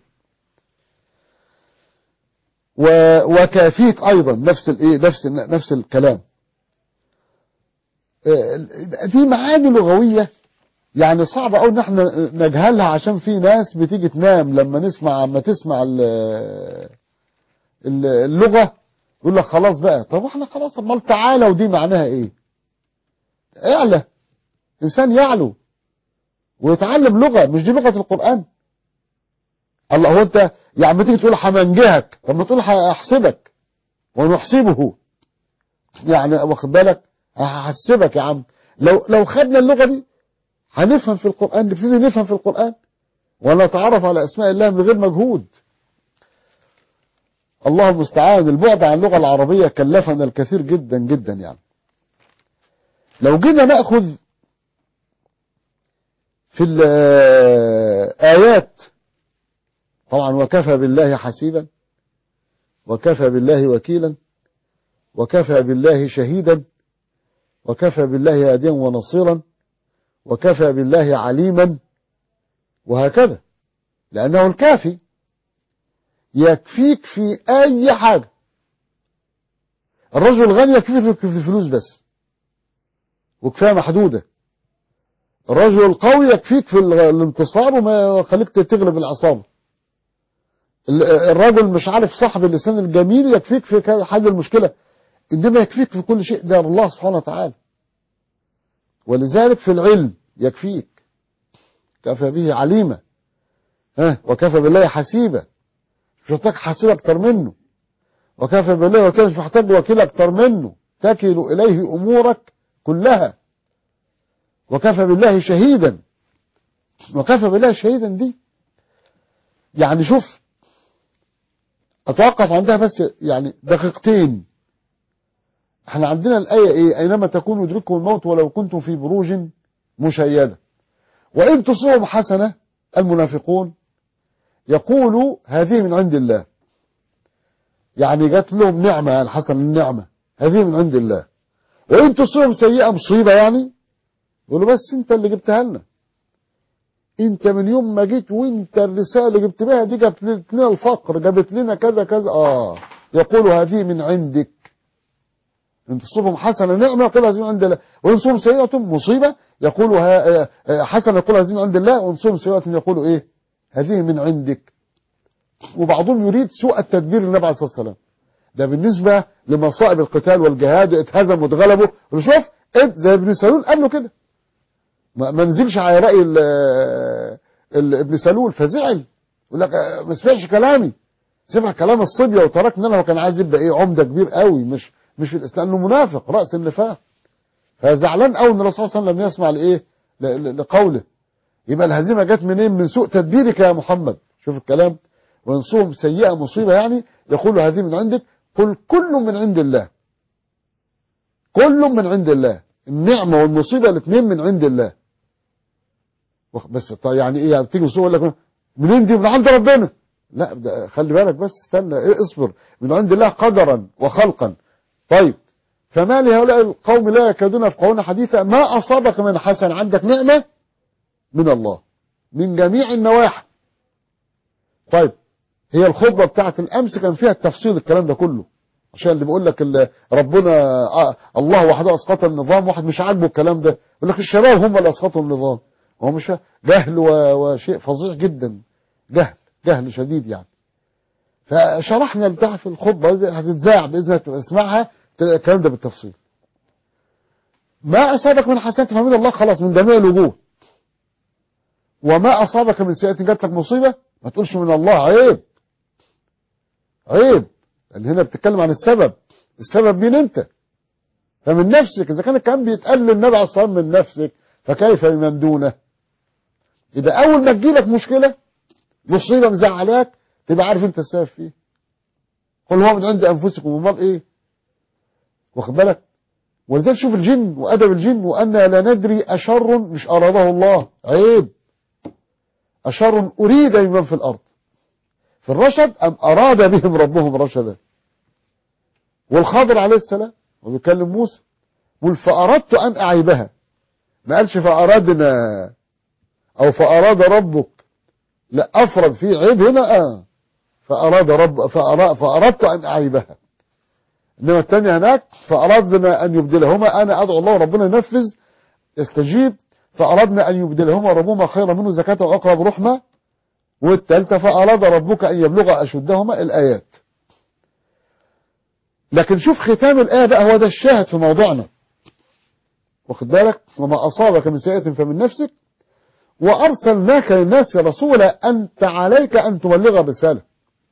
و... وكافيك ايضا نفس الايه نفس نفس الكلام دي معاني لغوية يعني صعب قوي ان احنا نجهلها عشان في ناس بتيجي تنام لما نسمع اما تسمع ال- ال- اللغة يقول لك خلاص بقى طب احنا خلاص امال تعالى ودي معناها ايه اعلى انسان يعلو ويتعلم لغة مش دي لغة القرآن الله هو انت يعني ما تيجي تقول همنجهك طب ما تقول هحسبك ونحسبه يعني واخد بالك هحسبك يا عم لو لو خدنا اللغة دي هنفهم في القرآن نبتدي نفهم في القرآن ونتعرف على أسماء الله من غير مجهود الله المستعان البعد عن اللغة العربية كلفنا الكثير جدا جدا يعني لو جينا نأخذ في الآيات طبعا وكفى بالله حسيبا وكفى بالله وكيلا وكفى بالله شهيدا وكفى بالله هاديا ونصيرا وكفى بالله عليما وهكذا لأنه الكافي يكفيك في أي حاجة الرجل الغني يكفيك في الفلوس بس وكفاية محدودة الرجل القوي يكفيك في الانتصار وما يخليك تغلب العصابة الرجل مش عارف صاحب اللسان الجميل يكفيك في حل المشكلة إنما يكفيك في كل شيء ده الله سبحانه وتعالى ولذلك في العلم يكفيك كفى به عليما ها وكفى بالله حسيبا مش محتاج حسيب اكتر منه وكفى بالله وكيل مش محتاج وكيل اكتر منه تكل اليه امورك كلها وكفى بالله شهيدا وكفى بالله شهيدا دي يعني شوف اتوقف عندها بس يعني دقيقتين احنا عندنا الآية ايه اينما تكونوا يدرككم الموت ولو كنتم في بروج مشيدة وإن تصيبهم حسنة المنافقون يقولوا هذه من عند الله يعني جات لهم نعمة الحسن النعمة هذه من عند الله وإن تصيبهم سيئة مصيبة يعني يقولوا بس انت اللي جبتها لنا انت من يوم ما جيت وانت الرسالة اللي جبت بها دي جبت لنا الفقر جابت لنا كذا كذا اه يقولوا هذه من عندك ان تصيبهم حسنة نعمة يقول هذه من عند الله وإن تصيبهم سيئة مصيبة يقولوا حسنة يقول هذه من عند الله وإن تصيبهم سيئة يقولوا إيه هذه من عندك وبعضهم يريد سوء التدبير للنبي عليه الصلاة والسلام ده بالنسبة لمصائب القتال والجهاد اتهزم واتغلبوا شوف زي ابن سلول قال له كده ما نزلش على رأي ابن سلول فزعل يقول لك ما سمعش كلامي سمع كلام الصبية وتركنا انا وكان عايز يبقى ايه عمدة كبير قوي مش مش في الاسلام انه منافق راس النفاق فزعلان قوي ان الرسول صلى الله عليه وسلم لم يسمع لايه لقوله يبقى الهزيمه جت منين من سوء تدبيرك يا محمد شوف الكلام وينصهم سيئه مصيبه يعني يقول هذه من عندك قل كل من عند الله كل من عند الله النعمه والمصيبه الاثنين من عند الله بس طيب يعني ايه يعني بتيجي مصيبه يقول لك منين دي من عند ربنا لا ده خلي بالك بس استنى ايه اصبر من عند الله قدرا وخلقا طيب فما لهؤلاء القوم لا يكادون يفقهون حديثا ما أصابك من حسن عندك نعمة من الله من جميع النواحي طيب هي الخطبة بتاعت الأمس كان فيها التفصيل الكلام ده كله عشان اللي بيقول لك ربنا آه الله وحده أسقط النظام واحد مش عاجبه الكلام ده يقول لك الشباب هم اللي أسقطوا النظام هو مش جهل وشيء فظيع جدا جهل جهل شديد يعني فشرحنا بتاع في الخطبة هتتذاع بإذن الله تسمعها الكلام ده بالتفصيل ما أصابك من حسنات فمن الله خلاص من جميع الوجوه وما أصابك من سيئة جات لك مصيبة ما تقولش من الله عيب عيب لأن هنا بتتكلم عن السبب السبب مين أنت فمن نفسك إذا كان الكلام بيتقال للنبي عليه الصلاة من نفسك فكيف بمن دونه يبقى أول ما تجيلك مشكلة مصيبة مزعلاك تبقى عارف أنت السبب فيه قل هو من عند أنفسكم ومال إيه واخد بالك ولذلك شوف الجن وأدب الجن وأن لا ندري أشر مش أراده الله عيب أشر أريد بمن في الأرض في الرشد أم أراد بهم ربهم رشدا والخضر عليه السلام وبيكلم موسى قل فأردت أن أعيبها ما قالش فأردنا أو فأراد ربك لا أفرد في عيب هنا آه فأراد رب فأراد فأردت أن أعيبها إنما الثانية هناك فأردنا أن يبدلهما أنا أدعو الله ربنا ينفذ يستجيب فأردنا أن يبدلهما ربهما خيرا منه زكاة وأقرب رحمة والثالثة فأراد ربك أن يبلغ أشدهما الآيات لكن شوف ختام الآية بقى هو ده الشاهد في موضوعنا واخد بالك وما أصابك من سيئة فمن نفسك وأرسلناك للناس رسولا أنت عليك أن تبلغ الرسالة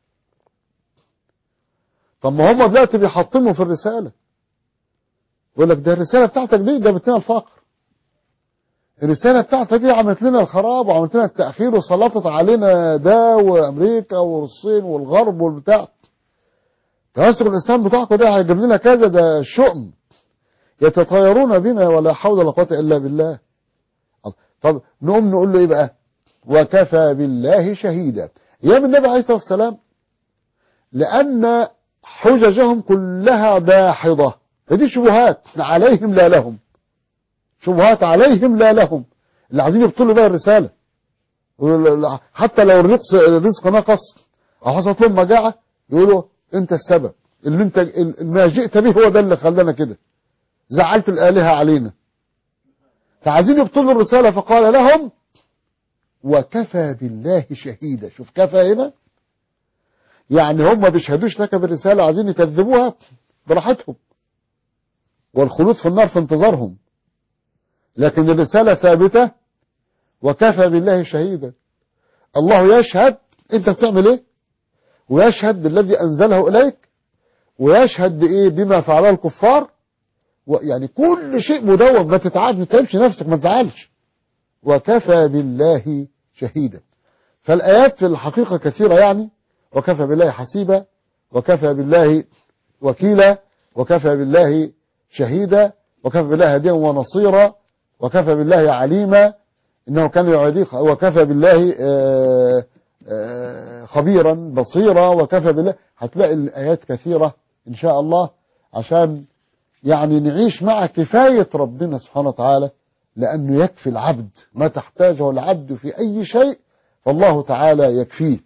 طب ما هم دلوقتي بيحطموا في الرسالة يقول لك ده الرسالة بتاعتك دي جابت لنا الفقر الرسالة بتاعتك دي عملت لنا الخراب وعملت لنا التأخير وسلطت علينا ده وأمريكا والصين والغرب والبتاع تمسك الإسلام بتاعكم ده هيجيب لنا كذا ده شؤم يتطيرون بنا ولا حول ولا قوة إلا بالله طب نقوم نقول له إيه بقى وكفى بالله شهيدا أيام النبي عليه الصلاة والسلام لأن حججهم كلها داحضة فدي شبهات عليهم لا لهم شبهات عليهم لا لهم اللي عايزين يبطلوا بقى الرسالة حتى لو الرزق الرزق نقص أو حصلت لهم مجاعة يقولوا أنت السبب اللي أنت ما جئت به هو ده اللي خلانا كده زعلت الآلهة علينا فعايزين يبطلوا الرسالة فقال لهم وكفى بالله شهيدا شوف كفى هنا يعني هم ما بيشهدوش لك بالرسالة عايزين يكذبوها براحتهم والخلود في النار في انتظارهم لكن الرسالة ثابتة وكفى بالله شهيدا الله يشهد انت بتعمل ايه ويشهد بالذي انزله اليك ويشهد بايه بما فعله الكفار يعني كل شيء مدون ما تتعبش ما تتعبش نفسك ما تزعلش وكفى بالله شهيدا فالآيات في الحقيقة كثيرة يعني وكفى بالله حسيبا وكفى بالله وكيلا وكفى بالله شهيدا وكفى بالله هديا ونصيرا وكفى بالله عليما إنه كان يعيديك وكفى بالله آآ آآ خبيرا بصيرا وكفى بالله هتلاقي الآيات كثيرة إن شاء الله عشان يعني نعيش مع كفاية ربنا سبحانه وتعالى لأنه يكفي العبد ما تحتاجه العبد في أي شيء فالله تعالى يكفيه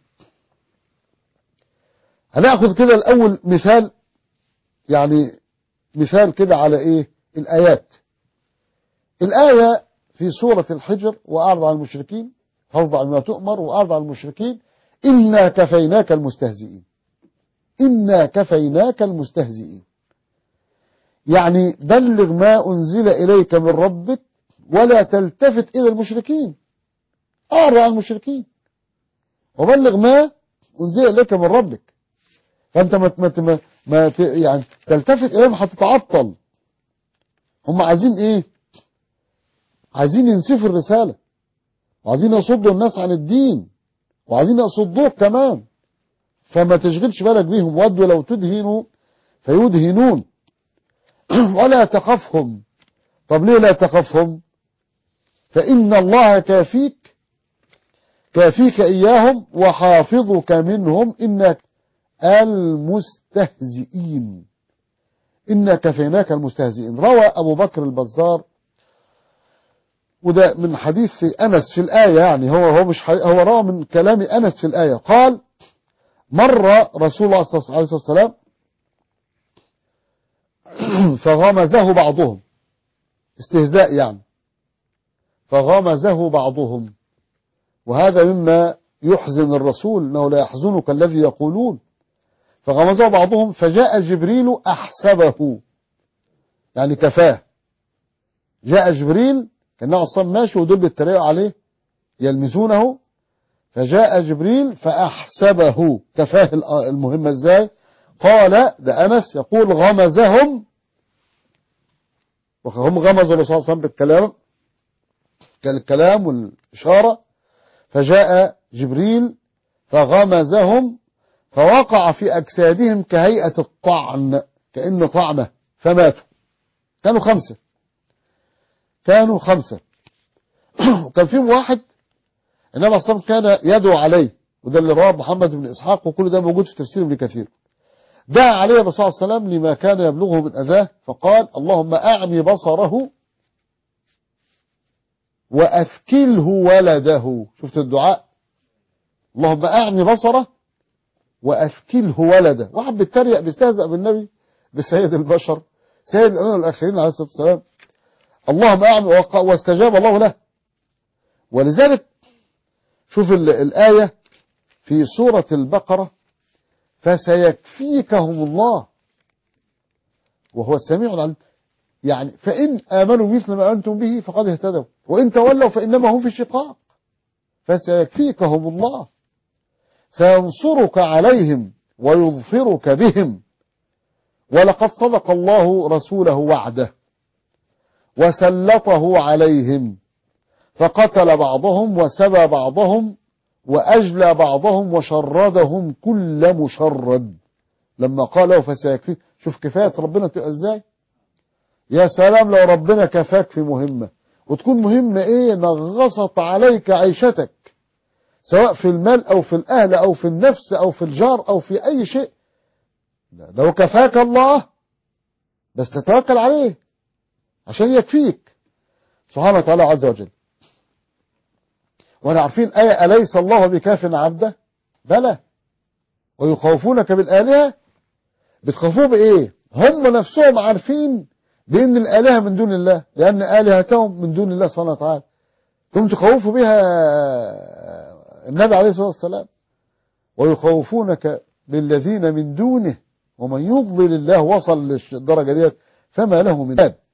هناخذ كده الأول مثال يعني مثال كده على إيه الآيات الآية في سورة الحجر وأعرض على المشركين فاصدع بما تؤمر وأعرض على المشركين إنا كفيناك المستهزئين إنا كفيناك المستهزئين يعني بلغ ما أنزل إليك من ربك ولا تلتفت إلى المشركين أعرض عن المشركين وبلغ ما أنزل إليك من ربك فأنت ما ما ما, ما يعني تلتفت إليهم هتتعطل هم عايزين إيه عايزين ينسفوا الرسالة وعايزين يصدوا الناس عن الدين وعايزين يصدوك كمان فما تشغلش بالك بيهم ودوا لو تدهنوا فيدهنون ولا تخفهم طب ليه لا تخفهم فإن الله كافيك كافيك إياهم وحافظك منهم إنك المستهزئين إنا كفيناك المستهزئين روى أبو بكر البزار وده من حديث أنس في الآية يعني هو هو مش هو روى من كلام أنس في الآية قال مر رسول الله صلى الله عليه وسلم فغمزه بعضهم استهزاء يعني فغمزه بعضهم وهذا مما يحزن الرسول انه لا يحزنك الذي يقولون فغمزه بعضهم فجاء جبريل احسبه يعني كفاه جاء جبريل كان عصام ماشي ودول بيتريقوا عليه يلمزونه فجاء جبريل فاحسبه كفاه المهمه ازاي قال ده انس يقول غمزهم وهم غمزوا الرسول صلى الله عليه وسلم بالكلام كالكلام والإشارة فجاء جبريل فغمزهم فوقع في أجسادهم كهيئة الطعن كأن طعنة فماتوا كانوا خمسة كانوا خمسة وكان فيهم واحد إنما الصلاة كان يدعو عليه وده اللي رواه محمد بن إسحاق وكل ده موجود في تفسير ابن كثير دعا عليه الرسول صلى الله عليه وسلم لما كان يبلغه من أذاه فقال اللهم أعمي بصره وأثكله ولده شفت الدعاء اللهم أعمي بصره وأثكله ولده واحد بيتريق بيستهزأ بالنبي بسيد البشر سيد الأمين الآخرين عليه الصلاة والسلام اللهم أعمي واستجاب الله له ولذلك شوف ال- الآية في سورة البقرة فسيكفيكهم الله وهو السميع العليم يعني فإن آمنوا مثل ما أنتم به فقد اهتدوا وإن تولوا فإنما هم في شقاق فسيكفيكهم الله سينصرك عليهم ويظفرك بهم ولقد صدق الله رسوله وعده وسلطه عليهم فقتل بعضهم وسبى بعضهم وأجلى بعضهم وشردهم كل مشرد لما قال له فسيكفيك شوف كفاية ربنا تبقى ازاي يا سلام لو ربنا كفاك في مهمة وتكون مهمة ايه نغصت عليك عيشتك سواء في المال او في الاهل او في النفس او في الجار او في اي شيء لا، لو كفاك الله بس تتوكل عليه عشان يكفيك سبحانه وتعالى عز وجل وانا عارفين آية أليس الله بكاف عبده بلى ويخوفونك بالآلهة بتخوفوه بإيه هم نفسهم عارفين بأن الآلهة من دون الله لأن آلهتهم من دون الله سبحانه وتعالى ثم تخوفوا بها النبي عليه الصلاة والسلام ويخوفونك بالذين من دونه ومن يضلل الله وصل للدرجة ديت فما له من باب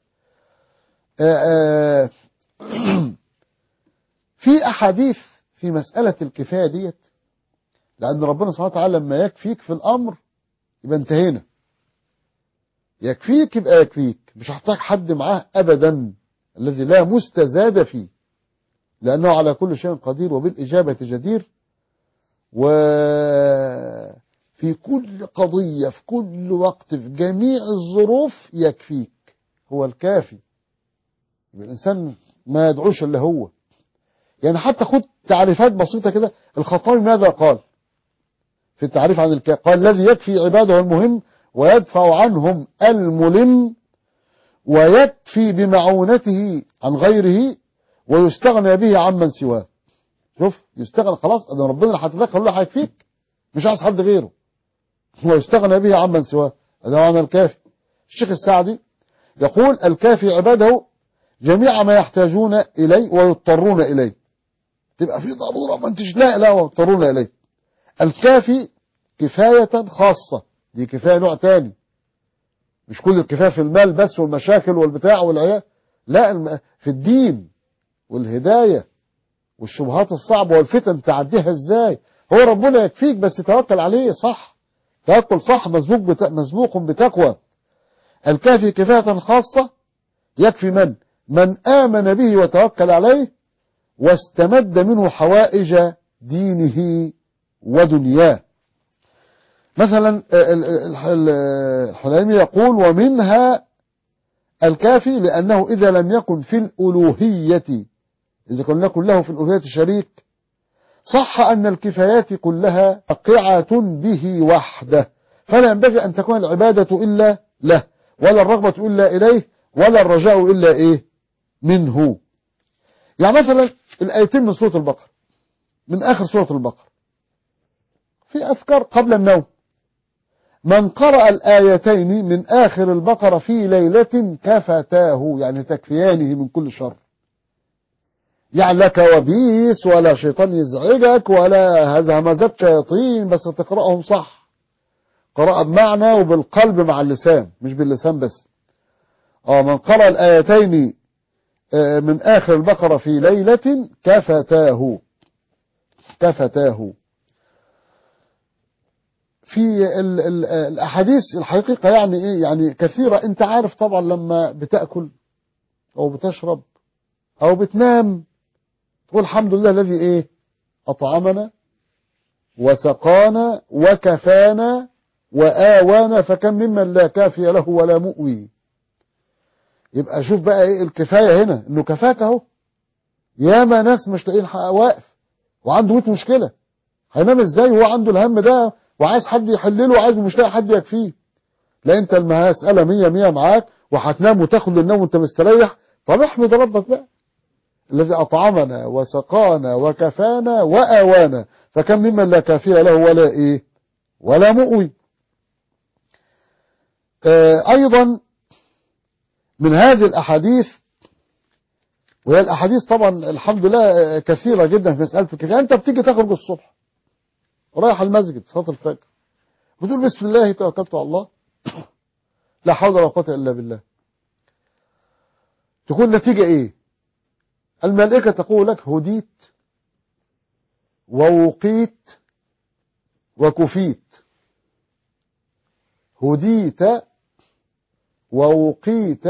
آه، آه، في أحاديث في مسألة الكفاية ديت لأن ربنا سبحانه وتعالى لما يكفيك في الأمر يبقى انتهينا يكفيك يبقى يكفيك مش هحتاج حد معاه أبدا الذي لا مستزاد فيه لأنه على كل شيء قدير وبالإجابة جدير وفي كل قضية في كل وقت في جميع الظروف يكفيك هو الكافي يبقى الإنسان ما يدعوش إلا هو يعني حتى خد تعريفات بسيطة كده الخطابي ماذا قال في التعريف عن الكافي قال الذي يكفي عباده المهم ويدفع عنهم الملم ويكفي بمعونته عن غيره ويستغنى به عمن سواه شوف يستغنى خلاص ده ربنا اللي هتدخل له هيكفيك مش عايز حد غيره ويستغنى به عمن سواه هذا معنى الكافي الشيخ السعدي يقول الكافي عباده جميع ما يحتاجون إليه ويضطرون إليه تبقى في ضرورة ما انتش لا لا ويضطرون إليه الكافي كفاية خاصة دي كفاية نوع تاني مش كل الكفاية في المال بس والمشاكل والبتاع والعيال لا الم- في الدين والهداية والشبهات الصعبة والفتن تعديها ازاي هو ربنا يكفيك بس توكل عليه صح توكل صح مسبوق بت... مسبوق بتقوى الكافي كفاية خاصة يكفي من من آمن به وتوكل عليه واستمد منه حوائج دينه ودنياه مثلا ال- ال- ال- الحليمي يقول ومنها الكافي لأنه إذا لم يكن في الألوهية إذا كن يكن له في الألوهية شريك صح أن الكفايات كلها واقعة به وحده فلا ينبغي أن تكون العبادة إلا له ولا الرغبة إلا إليه ولا الرجاء إلا إيه منه يعني مثلا الآيتين من سورة البقرة من آخر سورة البقرة في أذكار قبل النوم من قرأ الآيتين من آخر البقرة في ليلة كفتاه يعني تكفيانه من كل شر يعني لا كوابيس ولا شيطان يزعجك ولا همزات شياطين بس تقرأهم صح قراءة بمعنى وبالقلب مع اللسان مش باللسان بس اه من قرأ الآيتين آه، من آخر البقرة في ليلة كفتاه كفتاه في ال ال الأحاديث الحقيقة يعني إيه يعني كثيرة أنت عارف طبعا لما بتأكل أو بتشرب أو بتنام تقول الحمد لله الذي إيه أطعمنا وسقانا وكفانا وآوانا فكم ممن لا كافي له ولا مؤوي يبقى شوف بقى ايه الكفاية هنا انه كفاك اهو ياما ناس مش لاقيين حق- واقف وعنده 100 مشكلة هينام ازاي وهو عنده الهم ده وعايز حد يحلله وعايز مش لاقي حد يكفيه لا انت المسألة مية مية معاك وهتنام وتاخد النوم وانت مستريح طب احمد ربك بقى الذي أطعمنا وسقانا وكفانا وآوانا فكم ممن لا كافي له ولا إيه ولا مؤوي آه أيضا من هذه الأحاديث وهي الأحاديث طبعا الحمد لله كثيرة جدا في مسألة الكفاية أنت بتيجي تخرج الصبح رايح المسجد صلاة الفجر بتقول بسم الله توكلت على الله لا حول ولا قوة إلا بالله تكون نتيجة إيه الملائكة تقول لك هديت ووقيت وكفيت هديت ووقيت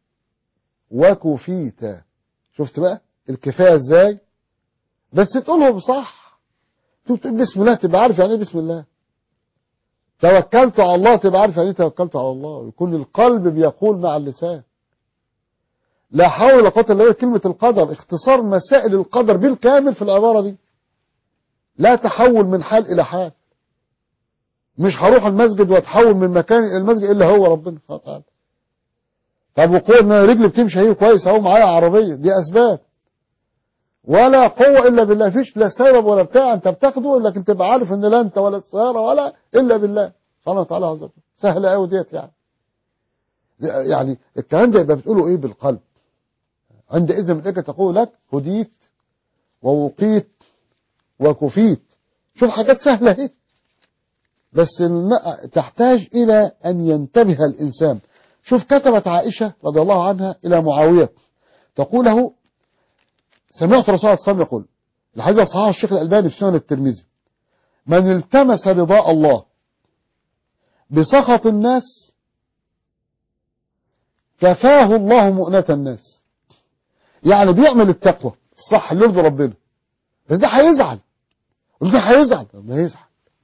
وكفيت شفت بقى الكفاية ازاي بس تقولهم صح تقول بسم الله تبقى عارف يعني ايه بسم الله توكلت على الله تبقى عارف يعني ايه توكلت على الله يكون القلب بيقول مع اللسان لا حول ولا قوه الا بالله كلمه القدر اختصار مسائل القدر بالكامل في العباره دي لا تحول من حال الى حال مش هروح المسجد واتحول من مكان الى المسجد الا هو ربنا سبحانه وتعالى طب وقوه ان رجلي بتمشي هي كويس اهو معايا عربيه دي اسباب ولا قوه الا بالله مفيش لا سبب ولا بتاع انت بتاخده لكن تبقى عارف ان لا انت ولا السياره ولا الا بالله سبحانه وتعالى عز وجل سهله قوي ديت يعني يعني الكلام ده يبقى بتقوله ايه بالقلب عندئذ الملائكه تقول لك هديت ووقيت وكفيت شوف حاجات سهله اهي بس تحتاج الى ان ينتبه الانسان شوف كتبت عائشه رضي الله عنها الى معاويه تقول له سمعت رسول الله صلى الله عليه وسلم يقول الحديث صحيح الشيخ الالباني في سنن الترمذي من التمس رضاء الله بسخط الناس كفاه الله مؤنة الناس يعني بيعمل التقوى الصح اللي يرضي ربنا بس ده هيزعل وده هيزعل ما يزعل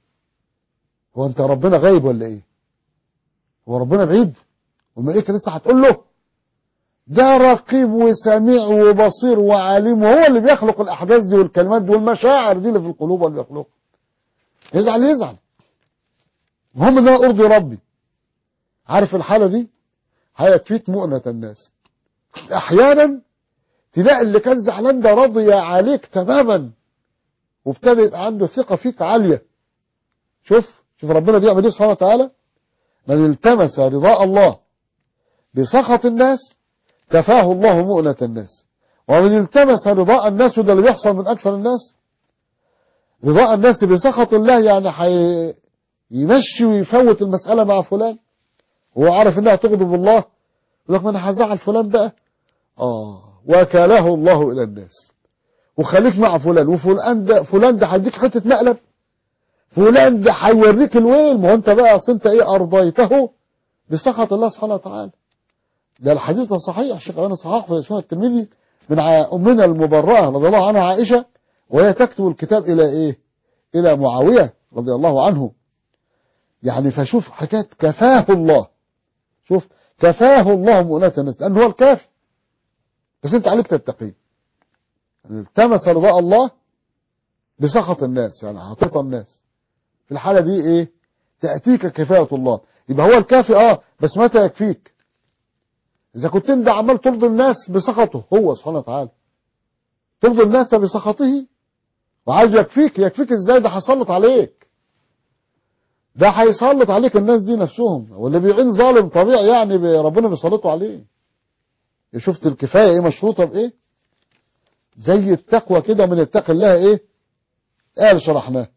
هو انت ربنا غايب ولا ايه هو ربنا بعيد والملائكه لسه هتقول له ده رقيب وسميع وبصير وعليم وهو اللي بيخلق الاحداث دي والكلمات دي والمشاعر دي اللي في القلوب اللي بيخلقها يزعل يزعل المهم ان انا ارضي ربي عارف الحاله دي هيكفيك مؤنة الناس احيانا تلاقي اللي كان زعلان ده راضي عليك تماما وابتدى يبقى عنده ثقه فيك عاليه شوف شوف ربنا بيعمل ايه سبحانه وتعالى من التمس رضاء الله بسخط الناس كفاه الله مؤنة الناس ومن التمس رضاء الناس وده اللي بيحصل من أكثر الناس رضاء الناس بسخط الله يعني حي... يمشي ويفوت المسألة مع فلان وهو عارف انها تغضب الله يقول لك ما انا هزعل فلان بقى اه وكاله الله الى الناس وخليك مع فلان وفلان ده فلان ده هيديك حته مقلب فلان ده هيوريك الويل ما هو انت بقى اصل انت ايه ارضيته بسخط الله سبحانه وتعالى ده الحديث الصحيح الشيخ أبانا صحاح في سنة الترمذي من أمنا المبرأة رضي الله عنها عائشة وهي تكتب الكتاب إلى إيه إلى معاوية رضي الله عنه يعني فشوف حكاية كفاه الله شوف كفاه الله مؤنة الناس لأنه هو الكافي بس أنت عليك تتقي يعني التمس رضاء الله بسخط الناس يعني عاطفة الناس في الحالة دي إيه تأتيك كفاية الله يبقى هو الكافي اه بس متى يكفيك إذا كنت أنت عمال ترضي الناس بسخطه هو سبحانه وتعالى ترضي الناس بسخطه وعايز يكفيك يكفيك ازاي ده هيسلط عليك ده هيسلط عليك الناس دي نفسهم واللي بيعين ظالم طبيعي يعني ربنا بيسلطه عليه شفت الكفاية ايه مشروطة بايه زي التقوى كده من يتقي الله ايه قال شرحناه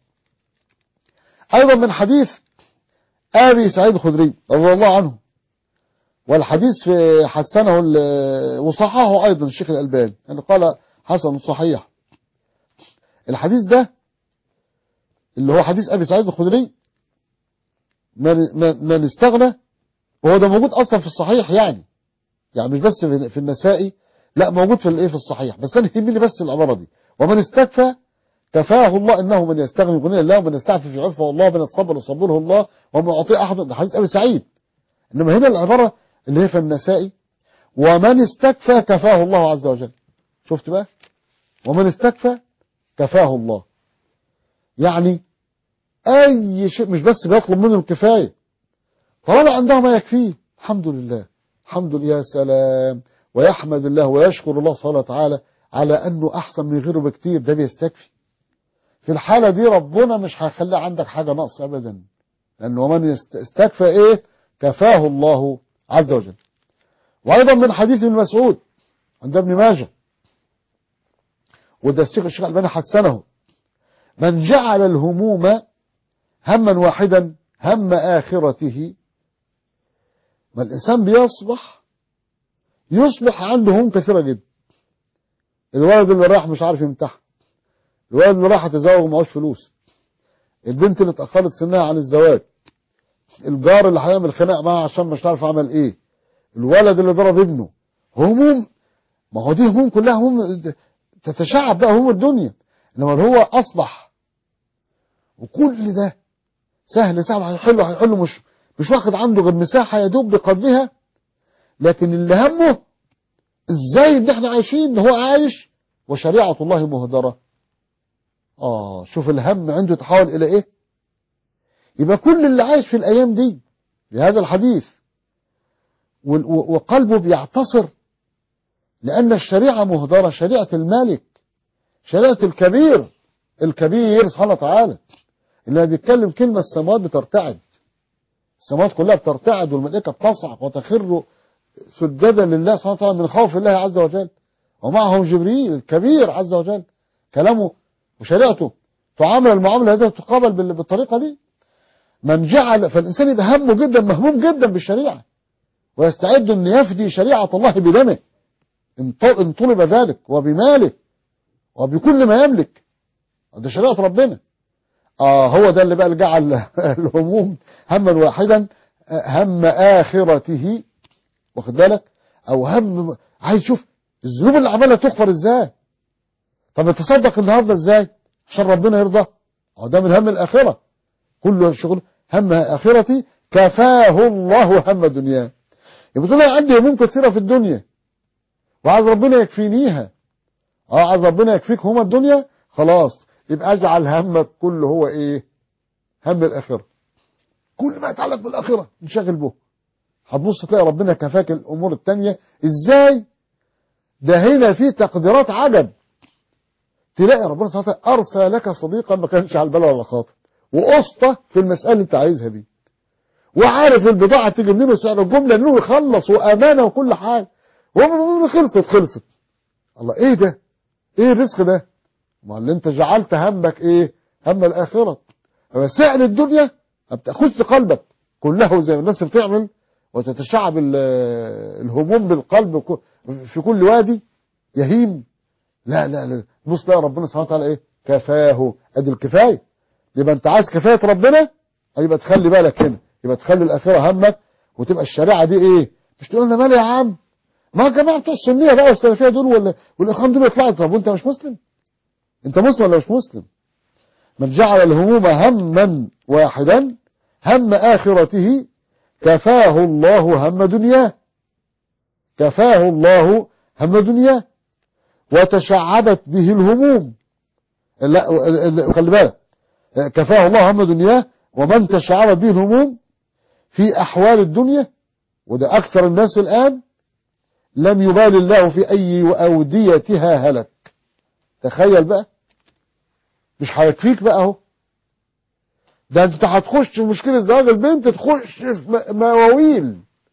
ايضا من حديث ابي سعيد الخدري رضي الله عنه والحديث في حسنه وصححه ايضا الشيخ الالباني يعني قال حسن صحيح الحديث ده اللي هو حديث ابي سعيد الخدري من, من استغنى وهو ده موجود اصلا في الصحيح يعني يعني مش بس في النسائي لا موجود في الايه في الصحيح بس انا يهمني بس العباره دي ومن استكفى كفاه الله انه من يستغني يغني الله ومن يستعفف يعفه الله ومن يتصبر يصبره الله ومن يعطي احد ده حديث ابي سعيد انما هنا العباره اللي هي في النسائي ومن استكفى كفاه الله عز وجل شفت بقى ومن استكفى كفاه الله يعني اي شيء مش بس بيطلب منه الكفايه طالما عنده ما يكفيه الحمد لله الحمد لله يا سلام ويحمد الله ويشكر الله سبحانه وتعالى على انه احسن من غيره بكتير ده بيستكفي في الحالة دي ربنا مش هيخلي عندك حاجة نقص ابدا لانه من استكفى ايه كفاه الله عز وجل وايضا من حديث ابن مسعود عند ابن ماجه وده الشيخ الشيخ الألباني حسنه من جعل الهموم هما واحدا هم آخرته ما الإنسان بيصبح يصبح عنده هموم كثيرة جدا الولد اللي راح مش عارف يمتحن الولد اللي راح يتزوج ومعهوش فلوس البنت اللي اتأخرت سنها عن الزواج الجار اللي هيعمل خناق معاه عشان مش عارف عمل ايه الولد اللي ضرب ابنه هموم ما هو دي هموم كلها هموم تتشعب بقى هموم الدنيا انما هو اصبح وكل ده سهل سهل هيحله هيحله مش مش واخد عنده غير مساحه يدوب بقدرها لكن اللي همه ازاي ان احنا عايشين ان هو عايش وشريعه الله مهدره اه شوف الهم عنده تحول الى ايه يبقى كل اللي عايش في الايام دي بهذا الحديث وقلبه بيعتصر لأن الشريعة مهدرة شريعة الملك شريعة الكبير الكبير سبحانه وتعالى اللي بيتكلم كلمة السماوات بترتعد السماوات كلها بترتعد والملائكة بتصعق وتخر سجدا لله سبحانه وتعالى من خوف الله عز وجل ومعهم جبريل الكبير عز وجل كلامه وشريعته تعامل المعاملة هذه تقابل بالطريقة دي من جعل فالإنسان يبقى همه جدا مهموم جدا بالشريعة ويستعد أن يفدي شريعة الله بدمه إن طلب ذلك وبماله وبكل ما يملك ده شريعة ربنا آه هو ده اللي بقى جعل الهموم هما واحدا هم آخرته واخد بالك أو هم عايز يشوف الذنوب اللي عملها تغفر ازاي طب تصدق النهارده ازاي عشان ربنا يرضى اه ده من هم الآخرة كله شغل هم آخرتي كفاه الله هم دنياه يبقى تقول عندي هموم كثيرة في الدنيا وعايز ربنا يكفينيها اه عايز ربنا يكفيك هما الدنيا خلاص يبقى اجعل همك كله هو ايه هم الاخره كل ما يتعلق بالاخره انشغل به هتبص تلاقي ربنا كفاك الامور التانية ازاي ده هنا في تقديرات عجب تلاقي ربنا سبحانه وتعالى ارسل لك صديقا ما كانش على البال ولا خاطر وقسطه في المساله اللي انت عايزها دي وعارف البضاعه تيجي منين وسعر الجمله منين ويخلص وامانه وكل حاجه وهو خلصت خلصت الله ايه ده ايه الرزق ده ما اللي انت جعلت همك ايه هم الاخره سعر الدنيا ما بتاخذش قلبك كله زي ما الناس بتعمل وتتشعب الهموم بالقلب في كل وادي يهيم لا لا لا بص لا ربنا سبحانه وتعالى ايه كفاه ادي الكفايه يبقى انت عايز كفايه ربنا يبقى تخلي بالك هنا يبقى تخلي الاخره همك وتبقى الشريعه دي ايه مش تقول انا مالي يا عم ما يا جماعه بتوع السنيه بقى والسلفيه دول ولا والاخوان دول يطلعوا طب وانت مش مسلم انت مسلم ولا مش مسلم من جعل الهموم هما واحدا هم اخرته كفاه الله هم دنياه كفاه الله هم دنياه وتشعبت به الهموم لا خلي بالك كفاه الله هم دنياه ومن تشعبت به الهموم في احوال الدنيا وده اكثر الناس الان لم يبال الله في أي أوديتها هلك تخيل بقى مش هيكفيك بقى اهو ده انت هتخش في مشكلة زواج البنت تخش في مواويل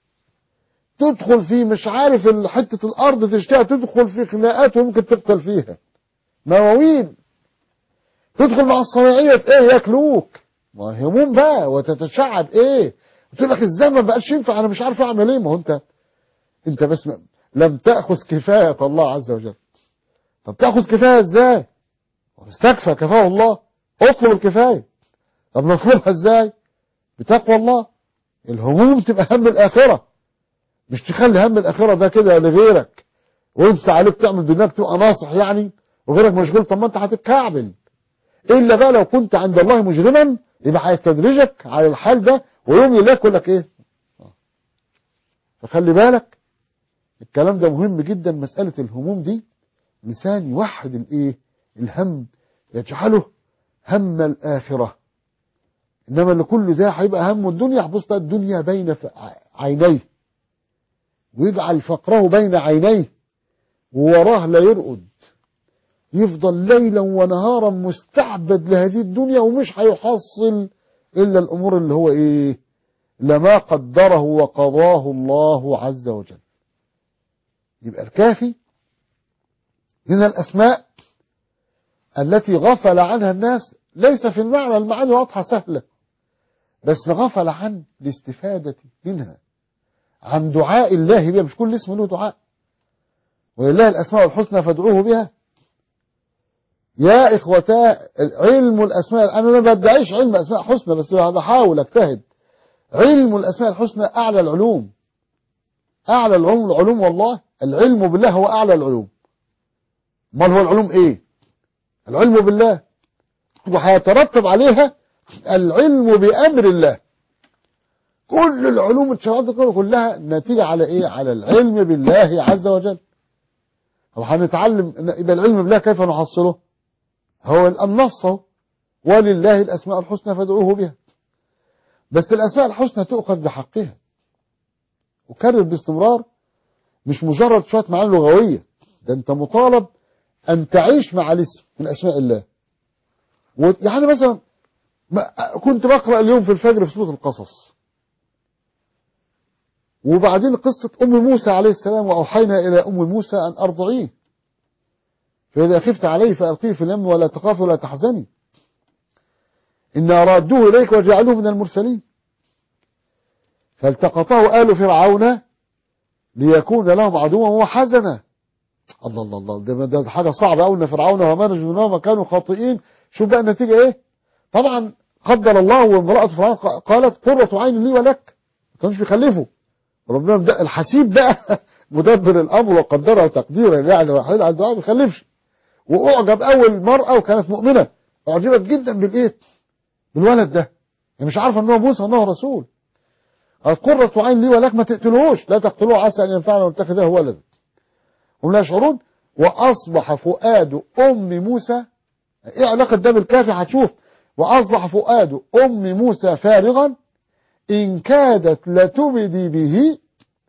تدخل في مش عارف حتة الأرض تشتهي تدخل في خناقات وممكن تقتل فيها مواويل تدخل مع الصناعية في ايه ياكلوك ما هموم بقى وتتشعب ايه قلت لك ازاي ما بقاش ينفع انا مش عارف اعمل ايه ما هو انت انت بس لم تأخذ كفاية الله عز وجل طب تأخذ كفاية ازاي استكفى كفاه الله اطلب الكفاية طب نطلبها ازاي بتقوى الله الهموم تبقى هم الآخرة مش تخلي هم الآخرة ده كده لغيرك وانت عليك تعمل دنياك تبقى ناصح يعني وغيرك مشغول طب ما انت هتتكعبل الا بقى لو كنت عند الله مجرما يبقى هيستدرجك على الحال ده ويوم يلاقي يقول لك ايه فخلي بالك الكلام ده مهم جدا مسألة الهموم دي لسان يوحد الايه الهم يجعله هم الآخرة إنما اللي كل ده هيبقى هم الدنيا يحبس بقى الدنيا بين عينيه ويجعل فقره بين عينيه ووراه لا يرقد يفضل ليلا ونهارا مستعبد لهذه الدنيا ومش هيحصل إلا الأمور اللي هو إيه لما قدره وقضاه الله عز وجل يبقى الكافي من الأسماء التي غفل عنها الناس ليس في المعنى المعاني واضحة سهلة بس غفل عن الاستفادة منها عن دعاء الله بها مش كل اسم له دعاء ولله الأسماء الحسنى فادعوه بها يا إخوتا علم الأسماء أنا ما بدعيش علم أسماء حسنى بس بحاول أجتهد علم الأسماء الحسنى أعلى العلوم أعلى العلوم العلوم والله العلم بالله هو أعلى العلوم ما هو العلوم إيه العلم بالله وهيترتب عليها العلم بأمر الله كل العلوم الشرعية كلها نتيجة على إيه على العلم بالله عز وجل طب هنتعلم يبقى العلم بالله كيف نحصله هو النص اهو ولله الأسماء الحسنى فادعوه بها بس الأسماء الحسنى تؤخذ بحقها وكرر باستمرار مش مجرد شوية معاني لغوية ده انت مطالب أن تعيش مع الاسم من أسماء الله يعني مثلا كنت بقرأ اليوم في الفجر في سورة القصص وبعدين قصة أم موسى عليه السلام وأوحينا إلى أم موسى أن أرضعيه فإذا خفت عليه فألقيه في اليم ولا تخاف ولا تحزني إنا رادوه إليك وجعلوه من المرسلين فالتقطه آل فرعون ليكون لهم عدوا وحزنا الله الله الله ده, ده حاجة صعبة أوي إن فرعون وهامان جنودهما كانوا خاطئين شوف بقى النتيجة إيه طبعا قدر الله وامرأة فرعون قالت قرة عين لي ولك ما كانوش بيخلفوا ربنا ده الحسيب بقى مدبر الأمر وقدره تقديرا يعني واحد على الدعاء ما بيخلفش وأعجب أول مرأة وكانت مؤمنة أعجبت جدا بالإيه بالولد ده يعني مش عارفة أنه موسى أنه رسول قالت قرة عين لي ولك ما تقتلوش لا تقتلوه عسى أن ينفعنا ونتخذه ولدا هم لا يشعرون وأصبح فؤاد أم موسى إيه علاقة ده بالكافي هتشوف وأصبح فؤاد أم موسى فارغا إن كادت لتبدي به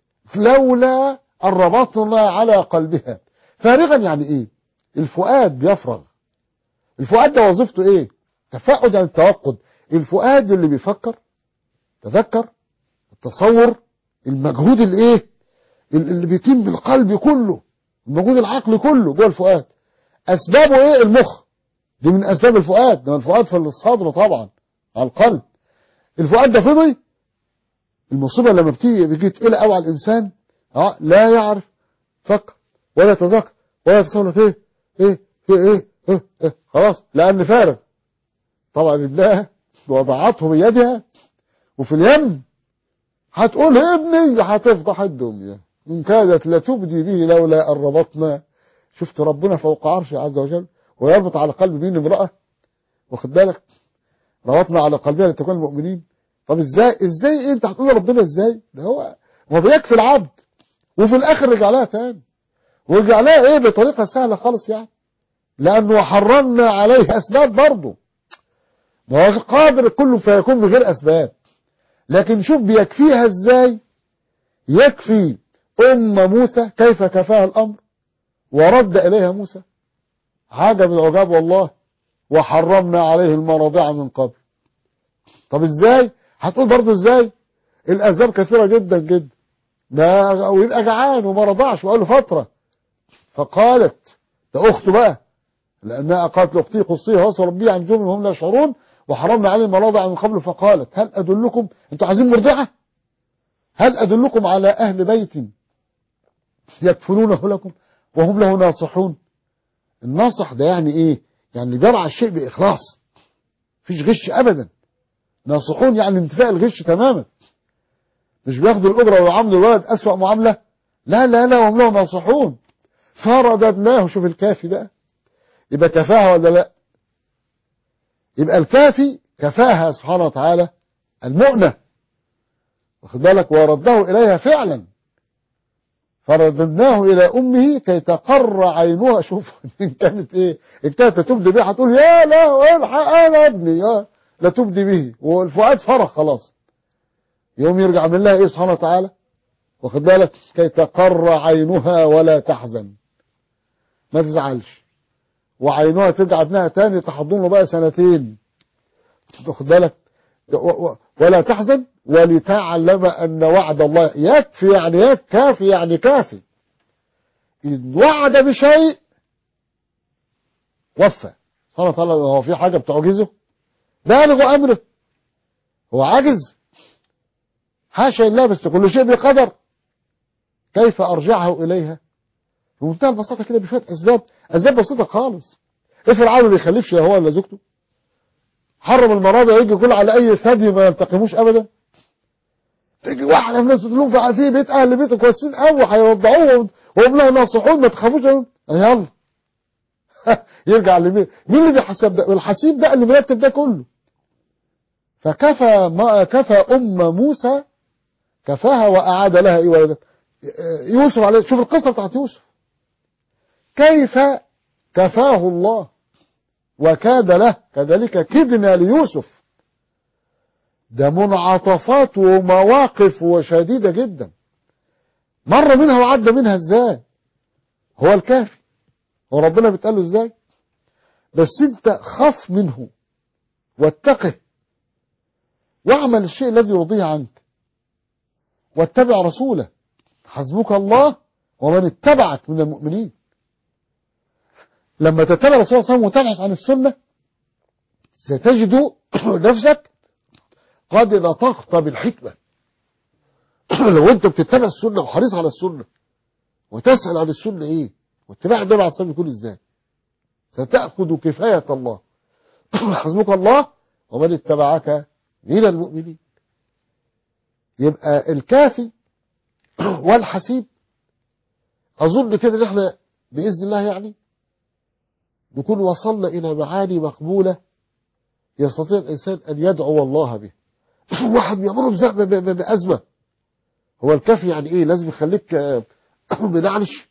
لولا أن ربطنا على قلبها فارغا يعني إيه الفؤاد بيفرغ الفؤاد ده وظيفته إيه تفقد عن التوقد الفؤاد اللي بيفكر تذكر التصور المجهود الايه اللي بيتم بالقلب كله المجهود العقلي كله جوه الفؤاد اسبابه ايه المخ دي من اسباب الفؤاد ده الفؤاد في الصدر طبعا على القلب الفؤاد ده فضي المصيبه لما بتيجي بيجي تقيله قوي على الانسان اه لا يعرف فكر ولا يتذكر ولا يتصور ايه ايه في ايه, إيه, إيه خلاص لان فارغ طبعا الله وضعته بيدها وفي اليم هتقول ابني هتفضح الدنيا إن كادت لتبدي به لولا أن ربطنا شفت ربنا فوق عرشه عز وجل ويربط على قلب مين امرأة واخد بالك ربطنا على قلبها لتكون المؤمنين طب ازاي ازاي إيه انت هتقول ربنا ازاي ده هو ما بيكفي العبد وفي الاخر رجع لها تاني ورجع لها ايه بطريقه سهله خالص يعني لانه حرمنا عليه اسباب برضه ما هو قادر كله فيكون بغير اسباب لكن شوف بيكفيها ازاي يكفي ام موسى كيف كفاها الامر ورد اليها موسى حاجه من العجاب والله وحرمنا عليه المرضع من قبل طب ازاي هتقول برضه ازاي الاسباب كثيره جدا جدا ده ويبقى جعان وما رضعش وقال له فتره فقالت ده اخته بقى لانها قالت لاختي قصيها واصل ربي عن جمل وهم لا يشعرون وحرمنا عليه المراضع من قبل فقالت هل أدلكم انتوا عايزين مرضعة هل أدلكم على أهل بيت يكفلونه لكم وهم له ناصحون الناصح ده يعني ايه يعني اللي بيرعى الشيء بإخلاص فيش غش أبدا ناصحون يعني انتفاء الغش تماما مش بياخدوا الأجرة ويعاملوا الولد أسوأ معاملة لا لا لا وهم له ناصحون فرددناه شوف الكافي بقى يبقى كفاها ولا لا يبقى الكافي كفاها سبحانه وتعالى المؤنة واخد بالك ورده إليها فعلا فرددناه إلى أمه كي تقر عينها شوف إن كانت إيه إن كانت تبدي به هتقول يا لا الحق أنا ابني يا لا تبدي به والفؤاد فرغ خلاص يوم يرجع من الله إيه سبحانه وتعالى واخد بالك كي تقر عينها ولا تحزن ما تزعلش وعينها ترجع ابنها تاني تحضن له بقى سنتين واخد بالك ولا تحزن ولتعلم أن وعد الله يكفي يعني يكفي كافي يعني كافي إذ وعد بشيء وفى سبحانه وتعالى هو في حاجة بتعجزه بالغ أمره هو عاجز حاشا لله بس كل شيء بقدر كيف أرجعه إليها بمنتهى البساطة كده بشوية أسباب أسباب بسيطة خالص افرض عامل ما بيخلفش لا هو ولا زوجته حرم المراضع يجي كل على أي ثدي ما يلتقموش أبدا تيجي واحدة من الناس تقول لهم في بيت أهل بيته كويسين قوي هيوضعوه وهم له ناصحون ما تخافوش يلا يرجع لمين مين اللي بيحسب ده الحسيب ده اللي مرتب ده كله فكفى ما كفى أم موسى كفاها وأعاد لها إيه ولدا يوسف عليه شوف القصة بتاعت يوسف كيف كفاه الله وكاد له كذلك كدنا ليوسف ده منعطفات ومواقف وشديدة جدا مر منها وعدى منها ازاي هو الكافي هو ربنا بتقاله ازاي بس انت خاف منه واتقه واعمل الشيء الذي يرضيه عنك واتبع رسوله حسبك الله ومن اتبعك من المؤمنين لما تتبع رسول الله صلى الله عليه وسلم وتبحث عن السنة ستجد نفسك قد نطقت بالحكمة لو انت بتتبع السنة وحريص على السنة وتسأل عن السنة ايه واتباع النبي عليه الصلاة يكون ازاي ستأخذ كفاية الله حسبك الله ومن اتبعك من المؤمنين يبقى الكافي والحسيب أظن كده ان احنا بإذن الله يعني نكون وصلنا إلى معاني مقبولة يستطيع الإنسان أن يدعو الله به واحد بيمر بأزمة هو الكافي يعني إيه لازم يخليك منعنش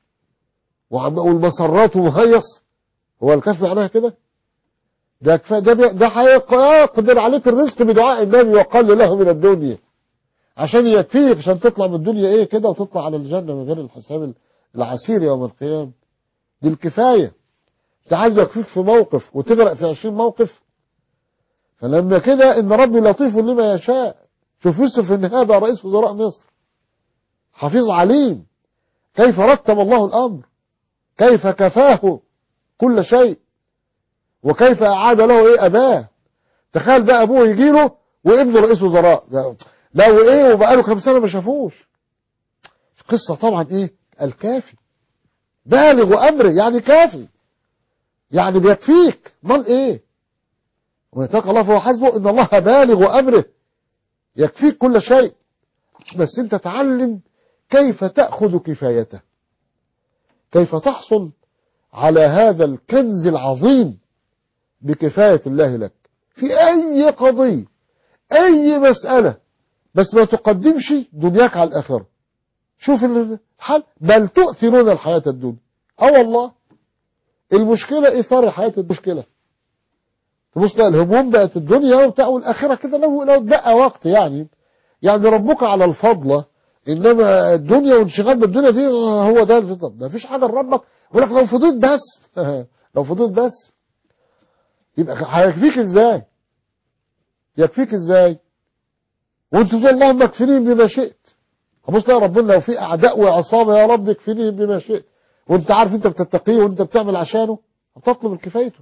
والمسرات ومهيص هو الكافي معناها كده ده كفايه ده بي... ده هيقدر عليك الرزق بدعاء النبي وقال له من الدنيا عشان يكفيك عشان تطلع من الدنيا ايه كده وتطلع على الجنه من غير الحساب العسير يوم القيامه دي الكفايه انت عايز يكفيك في موقف وتغرق في 20 موقف فلما كده ان ربي لطيف لما يشاء شوف يوسف ان هذا رئيس وزراء مصر حفيظ عليم كيف رتب الله الامر كيف كفاه كل شيء وكيف اعاد له ايه اباه تخيل بقى ابوه يجي له وابنه رئيس وزراء لا وايه وبقى له كام سنه ما شافوش قصه طبعا ايه الكافي بالغ امره يعني كافي يعني بيكفيك امال ايه ويتقى الله فهو حسبه ان الله بالغ امره يكفيك كل شيء بس انت تعلم كيف تأخذ كفايته كيف تحصل على هذا الكنز العظيم بكفاية الله لك في أي قضية أي مسألة بس ما تقدمش دنياك على الآخرة شوف الحال بل تؤثرون الحياة الدنيا اه والله المشكلة إثار الحياة المشكلة تبص الهموم بقت الدنيا وبتاع والآخرة كده لو لو بقى وقت يعني يعني ربك على الفضلة إنما الدنيا وانشغال بالدنيا دي هو ده الفضل ما فيش حاجة لربك يقول لك لو فضيت بس لو فضيت بس يبقى هيكفيك ازاي يكفيك ازاي وانت تقول اللهم اكفني بما شئت خلاص يا ربنا لو في اعداء وعصابه يا رب اكفني بما شئت وانت عارف انت بتتقيه وانت بتعمل عشانه هتطلب كفايته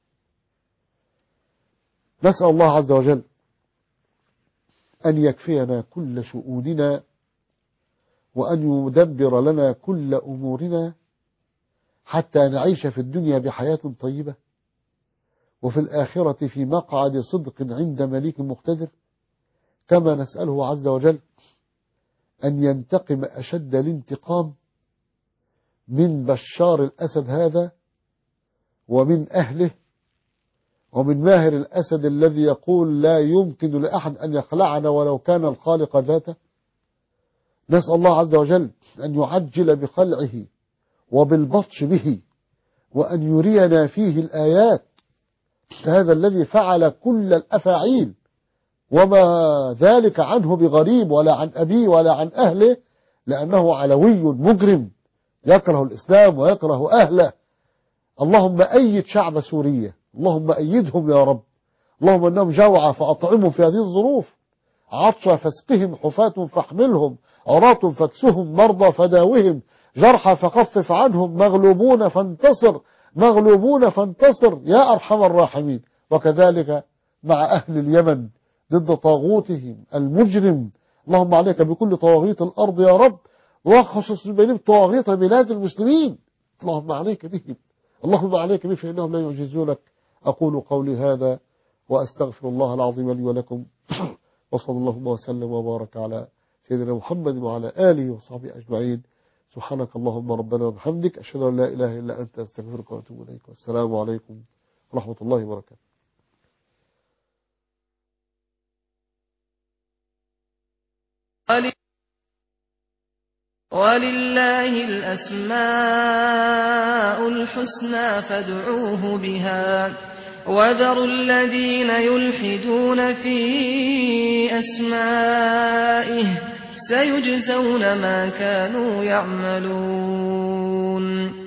نسأل الله عز وجل أن يكفينا كل شؤوننا وأن يدبر لنا كل أمورنا حتى نعيش في الدنيا بحياة طيبة وفي الآخرة في مقعد صدق عند مليك مقتدر كما نسأله عز وجل أن ينتقم أشد الانتقام من بشار الأسد هذا ومن أهله ومن ماهر الأسد الذي يقول لا يمكن لأحد أن يخلعنا ولو كان الخالق ذاته نسأل الله عز وجل أن يعجل بخلعه وبالبطش به وأن يرينا فيه الآيات هذا الذي فعل كل الأفاعيل وما ذلك عنه بغريب ولا عن أبيه ولا عن أهله لأنه علوي مجرم يكره الإسلام ويكره أهله اللهم أيد شعب سوريا اللهم أيدهم يا رب اللهم أنهم جوعى فأطعمهم في هذه الظروف عطشى فاسقهم حفاة فاحملهم عراة فاكسهم مرضى فداوهم جرحى فخفف عنهم مغلوبون فانتصر مغلوبون فانتصر يا أرحم الراحمين وكذلك مع أهل اليمن ضد طاغوتهم المجرم اللهم عليك بكل طواغيت الأرض يا رب وخصص بينهم طواغيت بلاد المسلمين اللهم عليك بهم اللهم عليك بهم فإنهم لا يعجزونك أقول قولي هذا وأستغفر الله العظيم لي ولكم وصلى اللهم وسلم وبارك على سيدنا محمد وعلى آله وصحبه أجمعين سبحانك اللهم ربنا وبحمدك أشهد أن لا إله إلا أنت أستغفرك وأتوب إليك والسلام عليكم ورحمة الله وبركاته ول- ولله الأسماء الحسنى فادعوه بها وذروا الذين يلحدون في أسمائه سيجزون ما كانوا يعملون